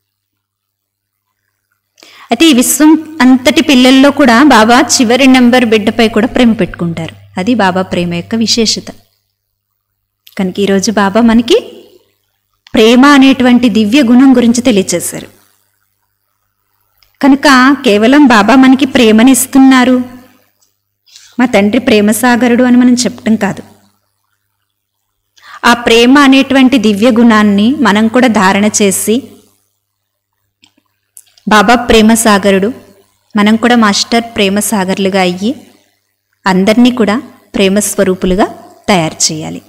అయితే ఈ విశ్వం అంతటి పిల్లల్లో కూడా బాబా చివరి నెంబర్ బిడ్డపై కూడా ప్రేమ పెట్టుకుంటారు అది బాబా ప్రేమ యొక్క విశేషత కనుక ఈరోజు బాబా మనకి ప్రేమ అనేటువంటి దివ్య గుణం గురించి తెలియచేశారు కనుక కేవలం బాబా మనకి ప్రేమనిస్తున్నారు మా తండ్రి ప్రేమ సాగరుడు అని మనం చెప్పటం కాదు ఆ ప్రేమ అనేటువంటి దివ్య గుణాన్ని మనం కూడా ధారణ చేసి బాబా ప్రేమ సాగరుడు మనం కూడా మాస్టర్ ప్రేమ సాగర్లుగా అయ్యి అందరినీ కూడా ప్రేమ స్వరూపులుగా తయారు చేయాలి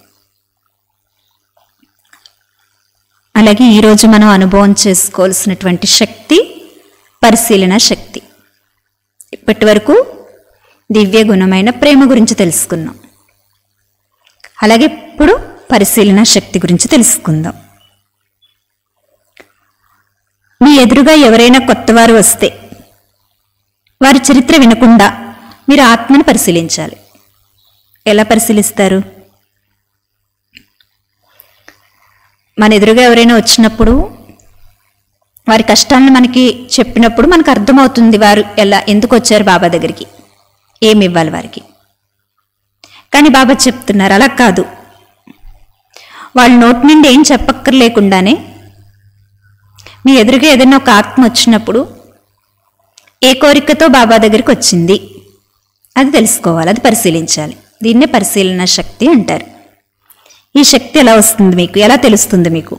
అలాగే ఈరోజు మనం అనుభవం చేసుకోవాల్సినటువంటి శక్తి పరిశీలన శక్తి ఇప్పటి వరకు దివ్య గుణమైన ప్రేమ గురించి తెలుసుకున్నాం అలాగే ఇప్పుడు పరిశీలన శక్తి గురించి తెలుసుకుందాం మీ ఎదురుగా ఎవరైనా కొత్తవారు వస్తే వారి చరిత్ర వినకుండా మీరు ఆత్మను పరిశీలించాలి ఎలా పరిశీలిస్తారు మన ఎదురుగా ఎవరైనా వచ్చినప్పుడు వారి కష్టాలను మనకి చెప్పినప్పుడు మనకు అర్థమవుతుంది వారు ఎలా ఎందుకు వచ్చారు బాబా దగ్గరికి ఏమి ఇవ్వాలి వారికి కానీ బాబా చెప్తున్నారు అలా కాదు వాళ్ళ నోటి నుండి ఏం చెప్పక్కర్లేకుండానే మీ ఎదురుగా ఏదైనా ఒక ఆత్మ వచ్చినప్పుడు ఏ కోరికతో బాబా దగ్గరికి వచ్చింది అది తెలుసుకోవాలి అది పరిశీలించాలి దీన్నే పరిశీలన శక్తి అంటారు ఈ శక్తి ఎలా వస్తుంది మీకు ఎలా తెలుస్తుంది మీకు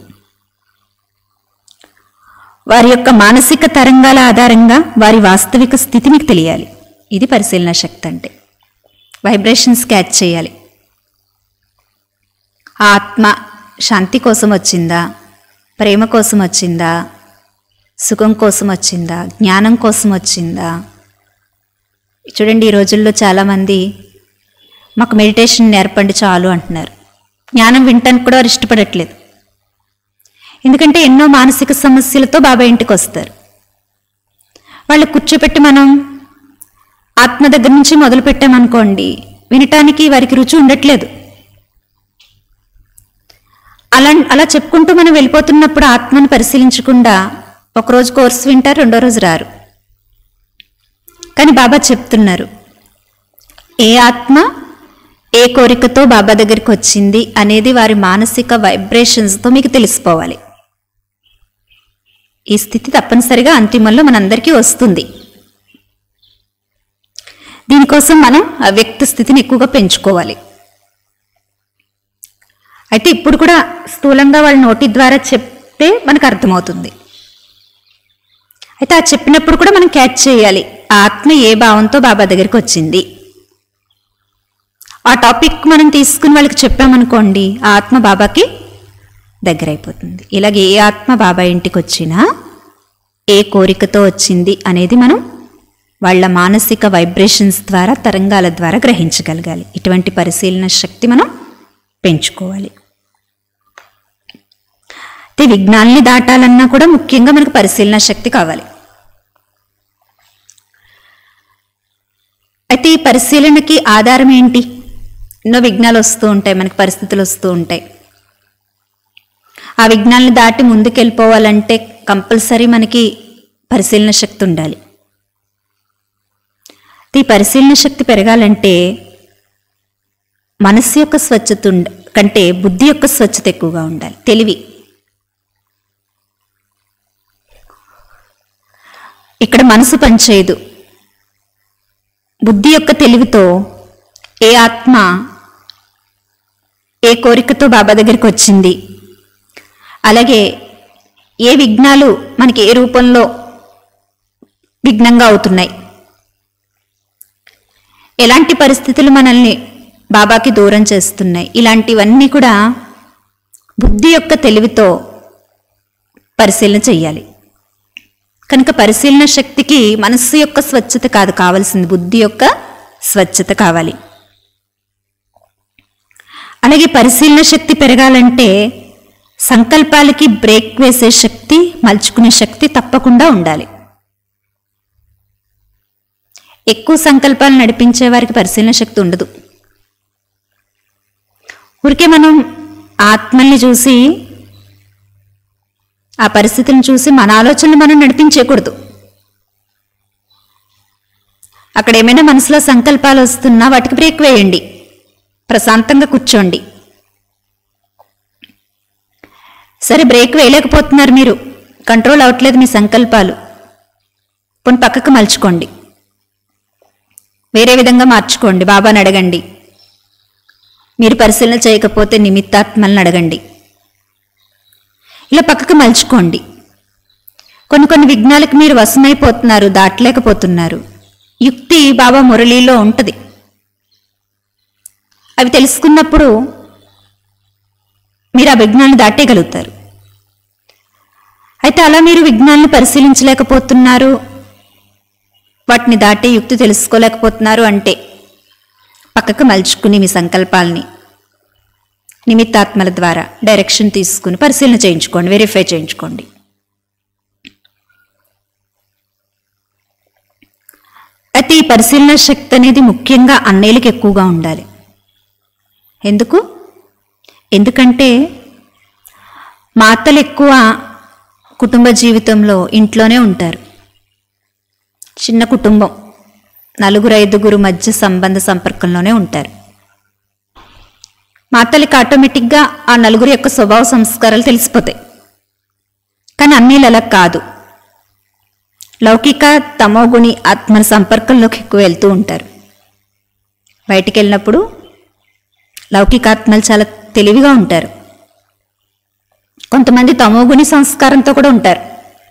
వారి యొక్క మానసిక తరంగాల ఆధారంగా వారి వాస్తవిక స్థితి మీకు తెలియాలి ఇది పరిశీలన శక్తి అంటే వైబ్రేషన్స్ క్యాచ్ చేయాలి ఆ ఆత్మ శాంతి కోసం వచ్చిందా ప్రేమ కోసం వచ్చిందా సుఖం కోసం వచ్చిందా జ్ఞానం కోసం వచ్చిందా చూడండి ఈ రోజుల్లో చాలామంది మాకు మెడిటేషన్ నేర్పండి చాలు అంటున్నారు జ్ఞానం వినటానికి కూడా వారు ఇష్టపడట్లేదు ఎందుకంటే ఎన్నో మానసిక సమస్యలతో బాబా ఇంటికి వస్తారు వాళ్ళు కూర్చోపెట్టి మనం ఆత్మ దగ్గర నుంచి మొదలు పెట్టామనుకోండి వినటానికి వారికి రుచి ఉండట్లేదు అలా అలా చెప్పుకుంటూ మనం వెళ్ళిపోతున్నప్పుడు ఆత్మను పరిశీలించకుండా ఒకరోజు కోర్సు వింటారు రెండో రోజు రారు కానీ బాబా చెప్తున్నారు ఏ ఆత్మ ఏ కోరికతో బాబా దగ్గరికి వచ్చింది అనేది వారి మానసిక వైబ్రేషన్స్తో మీకు తెలిసిపోవాలి ఈ స్థితి తప్పనిసరిగా అంతిమంలో మనందరికీ వస్తుంది దీనికోసం మనం ఆ వ్యక్తి స్థితిని ఎక్కువగా పెంచుకోవాలి అయితే ఇప్పుడు కూడా స్థూలంగా వాళ్ళ నోటి ద్వారా చెప్తే మనకు అర్థమవుతుంది అయితే ఆ చెప్పినప్పుడు కూడా మనం క్యాచ్ చేయాలి ఆ ఆత్మ ఏ భావంతో బాబా దగ్గరికి వచ్చింది ఆ టాపిక్ మనం తీసుకుని వాళ్ళకి చెప్పామనుకోండి ఆ ఆత్మ బాబాకి దగ్గర అయిపోతుంది ఇలాగే ఏ ఆత్మ బాబా ఇంటికి వచ్చినా ఏ కోరికతో వచ్చింది అనేది మనం వాళ్ళ మానసిక వైబ్రేషన్స్ ద్వారా తరంగాల ద్వారా గ్రహించగలగాలి ఇటువంటి పరిశీలన శక్తి మనం పెంచుకోవాలి అయితే విజ్ఞానాన్ని దాటాలన్నా కూడా ముఖ్యంగా మనకు పరిశీలన శక్తి కావాలి అయితే ఈ పరిశీలనకి ఆధారం ఏంటి ఎన్నో విఘ్నాలు వస్తూ ఉంటాయి మనకి పరిస్థితులు వస్తూ ఉంటాయి ఆ విఘ్నాలను దాటి ముందుకెళ్ళిపోవాలంటే కంపల్సరీ మనకి పరిశీలన శక్తి ఉండాలి ఈ పరిశీలన శక్తి పెరగాలంటే మనస్సు యొక్క స్వచ్ఛత ఉండ కంటే బుద్ధి యొక్క స్వచ్ఛత ఎక్కువగా ఉండాలి తెలివి ఇక్కడ మనసు పనిచేయదు బుద్ధి యొక్క తెలివితో ఏ ఆత్మ ఏ కోరికతో బాబా దగ్గరికి వచ్చింది అలాగే ఏ విఘ్నాలు మనకి ఏ రూపంలో విఘ్నంగా అవుతున్నాయి ఎలాంటి పరిస్థితులు మనల్ని బాబాకి దూరం చేస్తున్నాయి ఇలాంటివన్నీ కూడా బుద్ధి యొక్క తెలివితో పరిశీలన చెయ్యాలి కనుక పరిశీలన శక్తికి మనస్సు యొక్క స్వచ్ఛత కాదు కావాల్సింది బుద్ధి యొక్క స్వచ్ఛత కావాలి అలాగే పరిశీలన శక్తి పెరగాలంటే సంకల్పాలకి బ్రేక్ వేసే శక్తి మలుచుకునే శక్తి తప్పకుండా ఉండాలి ఎక్కువ సంకల్పాలు నడిపించే వారికి పరిశీలన శక్తి ఉండదు ఊరికే మనం ఆత్మల్ని చూసి ఆ పరిస్థితులను చూసి మన ఆలోచనలు మనం నడిపించేయకూడదు అక్కడ ఏమైనా మనసులో సంకల్పాలు వస్తున్నా వాటికి బ్రేక్ వేయండి ప్రశాంతంగా కూర్చోండి సరే బ్రేక్ వేయలేకపోతున్నారు మీరు కంట్రోల్ అవ్వట్లేదు మీ సంకల్పాలు పోనీ పక్కకు మలుచుకోండి వేరే విధంగా మార్చుకోండి బాబాని అడగండి మీరు పరిశీలన చేయకపోతే నిమిత్తాత్మలను అడగండి ఇలా పక్కకు మలుచుకోండి కొన్ని కొన్ని విఘ్నాలకు మీరు వశమైపోతున్నారు దాటలేకపోతున్నారు యుక్తి బాబా మురళీలో ఉంటుంది అవి తెలుసుకున్నప్పుడు మీరు ఆ విఘ్నాన్ని దాటేయగలుగుతారు అయితే అలా మీరు విఘ్నాన్ని పరిశీలించలేకపోతున్నారు వాటిని దాటే యుక్తి తెలుసుకోలేకపోతున్నారు అంటే పక్కకు మలుచుకుని మీ సంకల్పాలని నిమిత్తాత్మల ద్వారా డైరెక్షన్ తీసుకుని పరిశీలన చేయించుకోండి వెరిఫై చేయించుకోండి అయితే ఈ పరిశీలన శక్తి అనేది ముఖ్యంగా అన్నయ్యలకు ఎక్కువగా ఉండాలి ఎందుకు ఎందుకంటే మాతలు ఎక్కువ కుటుంబ జీవితంలో ఇంట్లోనే ఉంటారు చిన్న కుటుంబం నలుగురు ఐదుగురు మధ్య సంబంధ సంపర్కంలోనే ఉంటారు మాతలకి ఆటోమేటిక్గా ఆ నలుగురు యొక్క స్వభావ సంస్కారాలు తెలిసిపోతాయి కానీ అన్నీళ్ళు అలా కాదు లౌకిక తమోగుణి ఆత్మ సంపర్కంలోకి ఎక్కువ వెళ్తూ ఉంటారు బయటికి వెళ్ళినప్పుడు లౌకికాత్మలు చాలా తెలివిగా ఉంటారు కొంతమంది తమోగుణి సంస్కారంతో కూడా ఉంటారు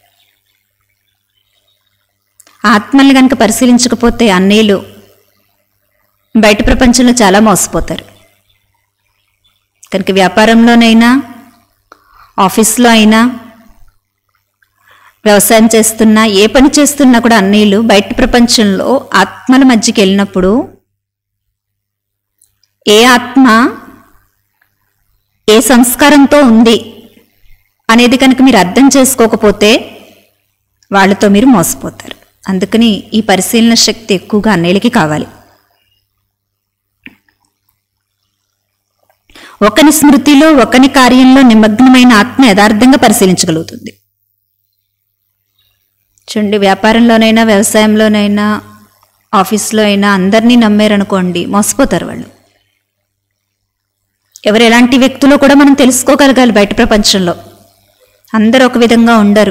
ఆత్మల్ని కనుక పరిశీలించకపోతే అన్నయ్యలు బయట ప్రపంచంలో చాలా మోసపోతారు కనుక వ్యాపారంలోనైనా ఆఫీస్లో అయినా వ్యవసాయం చేస్తున్నా ఏ పని చేస్తున్నా కూడా అన్నీళ్ళు బయట ప్రపంచంలో ఆత్మల మధ్యకి వెళ్ళినప్పుడు ఏ ఆత్మ ఏ సంస్కారంతో ఉంది అనేది కనుక మీరు అర్థం చేసుకోకపోతే వాళ్ళతో మీరు మోసపోతారు అందుకని ఈ పరిశీలన శక్తి ఎక్కువగా అన్నయ్యలకి కావాలి ఒకని స్మృతిలో ఒకని కార్యంలో నిమగ్నమైన ఆత్మ యథార్థంగా పరిశీలించగలుగుతుంది చూడండి వ్యాపారంలోనైనా వ్యవసాయంలోనైనా ఆఫీస్లో అయినా అందరినీ నమ్మారనుకోండి మోసపోతారు వాళ్ళు ఎవరు ఎలాంటి వ్యక్తులో కూడా మనం తెలుసుకోగలగాలి బయట ప్రపంచంలో అందరూ ఒక విధంగా ఉండరు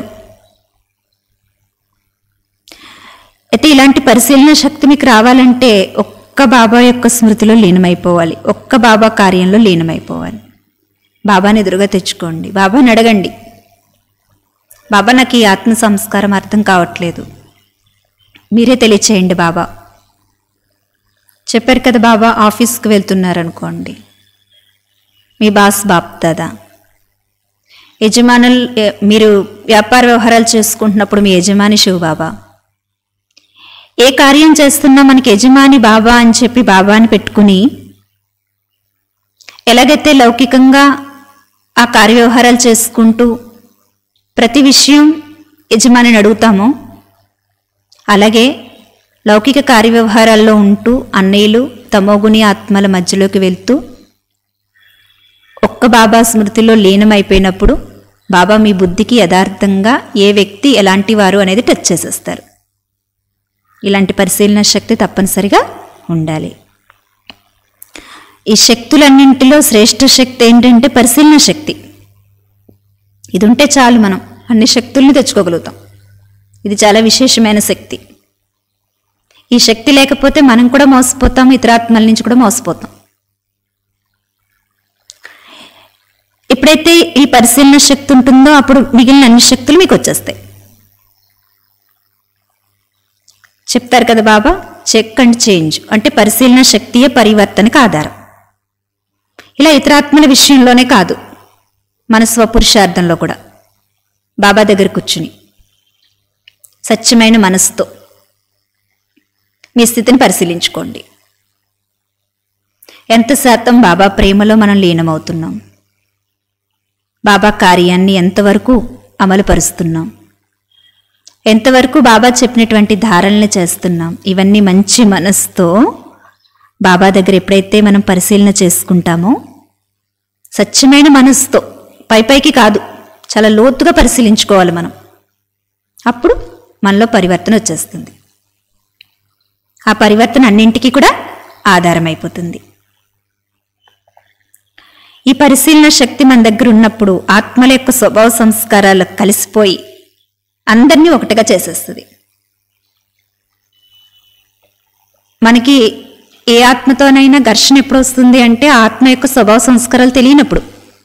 అయితే ఇలాంటి పరిశీలన శక్తి మీకు రావాలంటే ఒక్క బాబా యొక్క స్మృతిలో లీనమైపోవాలి ఒక్క బాబా కార్యంలో లీనమైపోవాలి బాబాని ఎదురుగా తెచ్చుకోండి బాబాని అడగండి బాబా నాకు ఈ ఆత్మ సంస్కారం అర్థం కావట్లేదు మీరే తెలియచేయండి బాబా చెప్పారు కదా బాబా ఆఫీస్కి వెళ్తున్నారనుకోండి మీ బాస్ బాప్దాదా యజమానులు ఎ- మీరు వ్యాపార వ్యవహారాలు చేసుకుంటున్నప్పుడు మీ యజమాని శివ బాబా ఏ కార్యం చేస్తున్నా మనకి యజమాని బాబా అని చెప్పి బాబాని పెట్టుకుని ఎలాగైతే లౌకికంగా ఆ కార్యవ్యవహారాలు చేసుకుంటూ ప్రతి విషయం యజమానిని అడుగుతామో అలాగే లౌకిక కార్యవ్యవహారాల్లో ఉంటూ అన్నయ్యలు తమోగుని ఆత్మల మధ్యలోకి వెళ్తూ ఒక్క బాబా స్మృతిలో లీనమైపోయినప్పుడు బాబా మీ బుద్ధికి యథార్థంగా ఏ వ్యక్తి ఎలాంటి వారు అనేది టచ్ చేసేస్తారు ఇలాంటి పరిశీలన శక్తి తప్పనిసరిగా ఉండాలి ఈ శక్తులన్నింటిలో శ్రేష్ఠ శక్తి ఏంటంటే పరిశీలన శక్తి ఇది ఉంటే చాలు మనం అన్ని శక్తుల్ని తెచ్చుకోగలుగుతాం ఇది చాలా విశేషమైన శక్తి ఈ శక్తి లేకపోతే మనం కూడా మోసపోతాం ఇతరాత్మల నుంచి కూడా మోసపోతాం ఎప్పుడైతే ఈ పరిశీలన శక్తి ఉంటుందో అప్పుడు మిగిలిన అన్ని శక్తులు మీకు వచ్చేస్తాయి చెప్తారు కదా బాబా చెక్ అండ్ చేంజ్ అంటే పరిశీలన శక్తియే పరివర్తనకు ఆధారం ఇలా ఇతరాత్మల విషయంలోనే కాదు మన స్వపురుషార్థంలో కూడా బాబా దగ్గర కూర్చుని సత్యమైన మనసుతో మీ స్థితిని పరిశీలించుకోండి ఎంత శాతం బాబా ప్రేమలో మనం లీనమవుతున్నాం బాబా కార్యాన్ని ఎంతవరకు అమలుపరుస్తున్నాం ఎంతవరకు బాబా చెప్పినటువంటి ధారణలు చేస్తున్నాం ఇవన్నీ మంచి మనసుతో బాబా దగ్గర ఎప్పుడైతే మనం పరిశీలన చేసుకుంటామో స్వచ్ఛమైన మనసుతో పై పైకి కాదు చాలా లోతుగా పరిశీలించుకోవాలి మనం అప్పుడు మనలో పరివర్తన వచ్చేస్తుంది ఆ పరివర్తన అన్నింటికీ కూడా ఆధారమైపోతుంది ఈ పరిశీలన శక్తి మన దగ్గర ఉన్నప్పుడు ఆత్మల యొక్క స్వభావ సంస్కారాలు కలిసిపోయి అందరినీ ఒకటిగా చేసేస్తుంది మనకి ఏ ఆత్మతోనైనా ఘర్షణ ఎప్పుడు వస్తుంది అంటే ఆ ఆత్మ యొక్క స్వభావ సంస్కారాలు తెలియనప్పుడు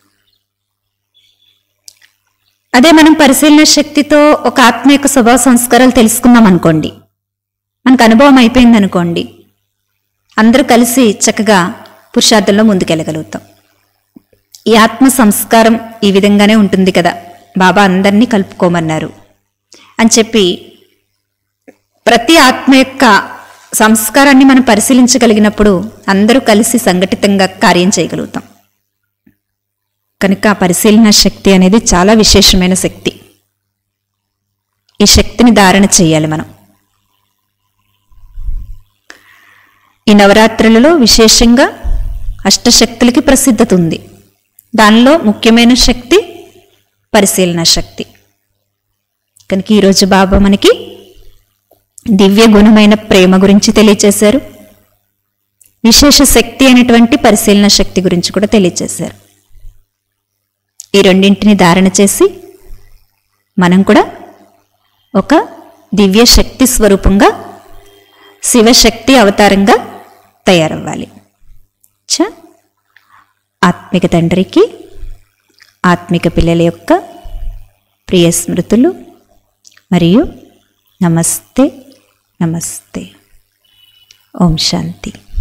అదే మనం పరిశీలన శక్తితో ఒక ఆత్మ యొక్క స్వభావ సంస్కారాలు తెలుసుకున్నాం అనుకోండి మనకు అనుభవం అయిపోయింది అనుకోండి అందరూ కలిసి చక్కగా పురుషార్థంలో ముందుకెళ్ళగలుగుతాం ఈ ఆత్మ సంస్కారం ఈ విధంగానే ఉంటుంది కదా బాబా అందరినీ కలుపుకోమన్నారు అని చెప్పి ప్రతి ఆత్మ యొక్క సంస్కారాన్ని మనం పరిశీలించగలిగినప్పుడు అందరూ కలిసి సంఘటితంగా కార్యం చేయగలుగుతాం కనుక ఆ పరిశీలన శక్తి అనేది చాలా విశేషమైన శక్తి ఈ శక్తిని ధారణ చేయాలి మనం ఈ నవరాత్రులలో విశేషంగా అష్టశక్తులకి ప్రసిద్ధత ఉంది దానిలో ముఖ్యమైన శక్తి పరిశీలన శక్తి కనుక ఈరోజు బాబా మనకి దివ్య గుణమైన ప్రేమ గురించి తెలియచేశారు విశేష శక్తి అయినటువంటి పరిశీలన శక్తి గురించి కూడా తెలియచేశారు ఈ రెండింటిని ధారణ చేసి మనం కూడా ఒక దివ్య శక్తి స్వరూపంగా శివశక్తి అవతారంగా తయారవ్వాలి చ ఆత్మిక తండ్రికి ఆత్మిక పిల్లల యొక్క ప్రియ స్మృతులు మరియు నమస్తే నమస్తే ఓం శాంతి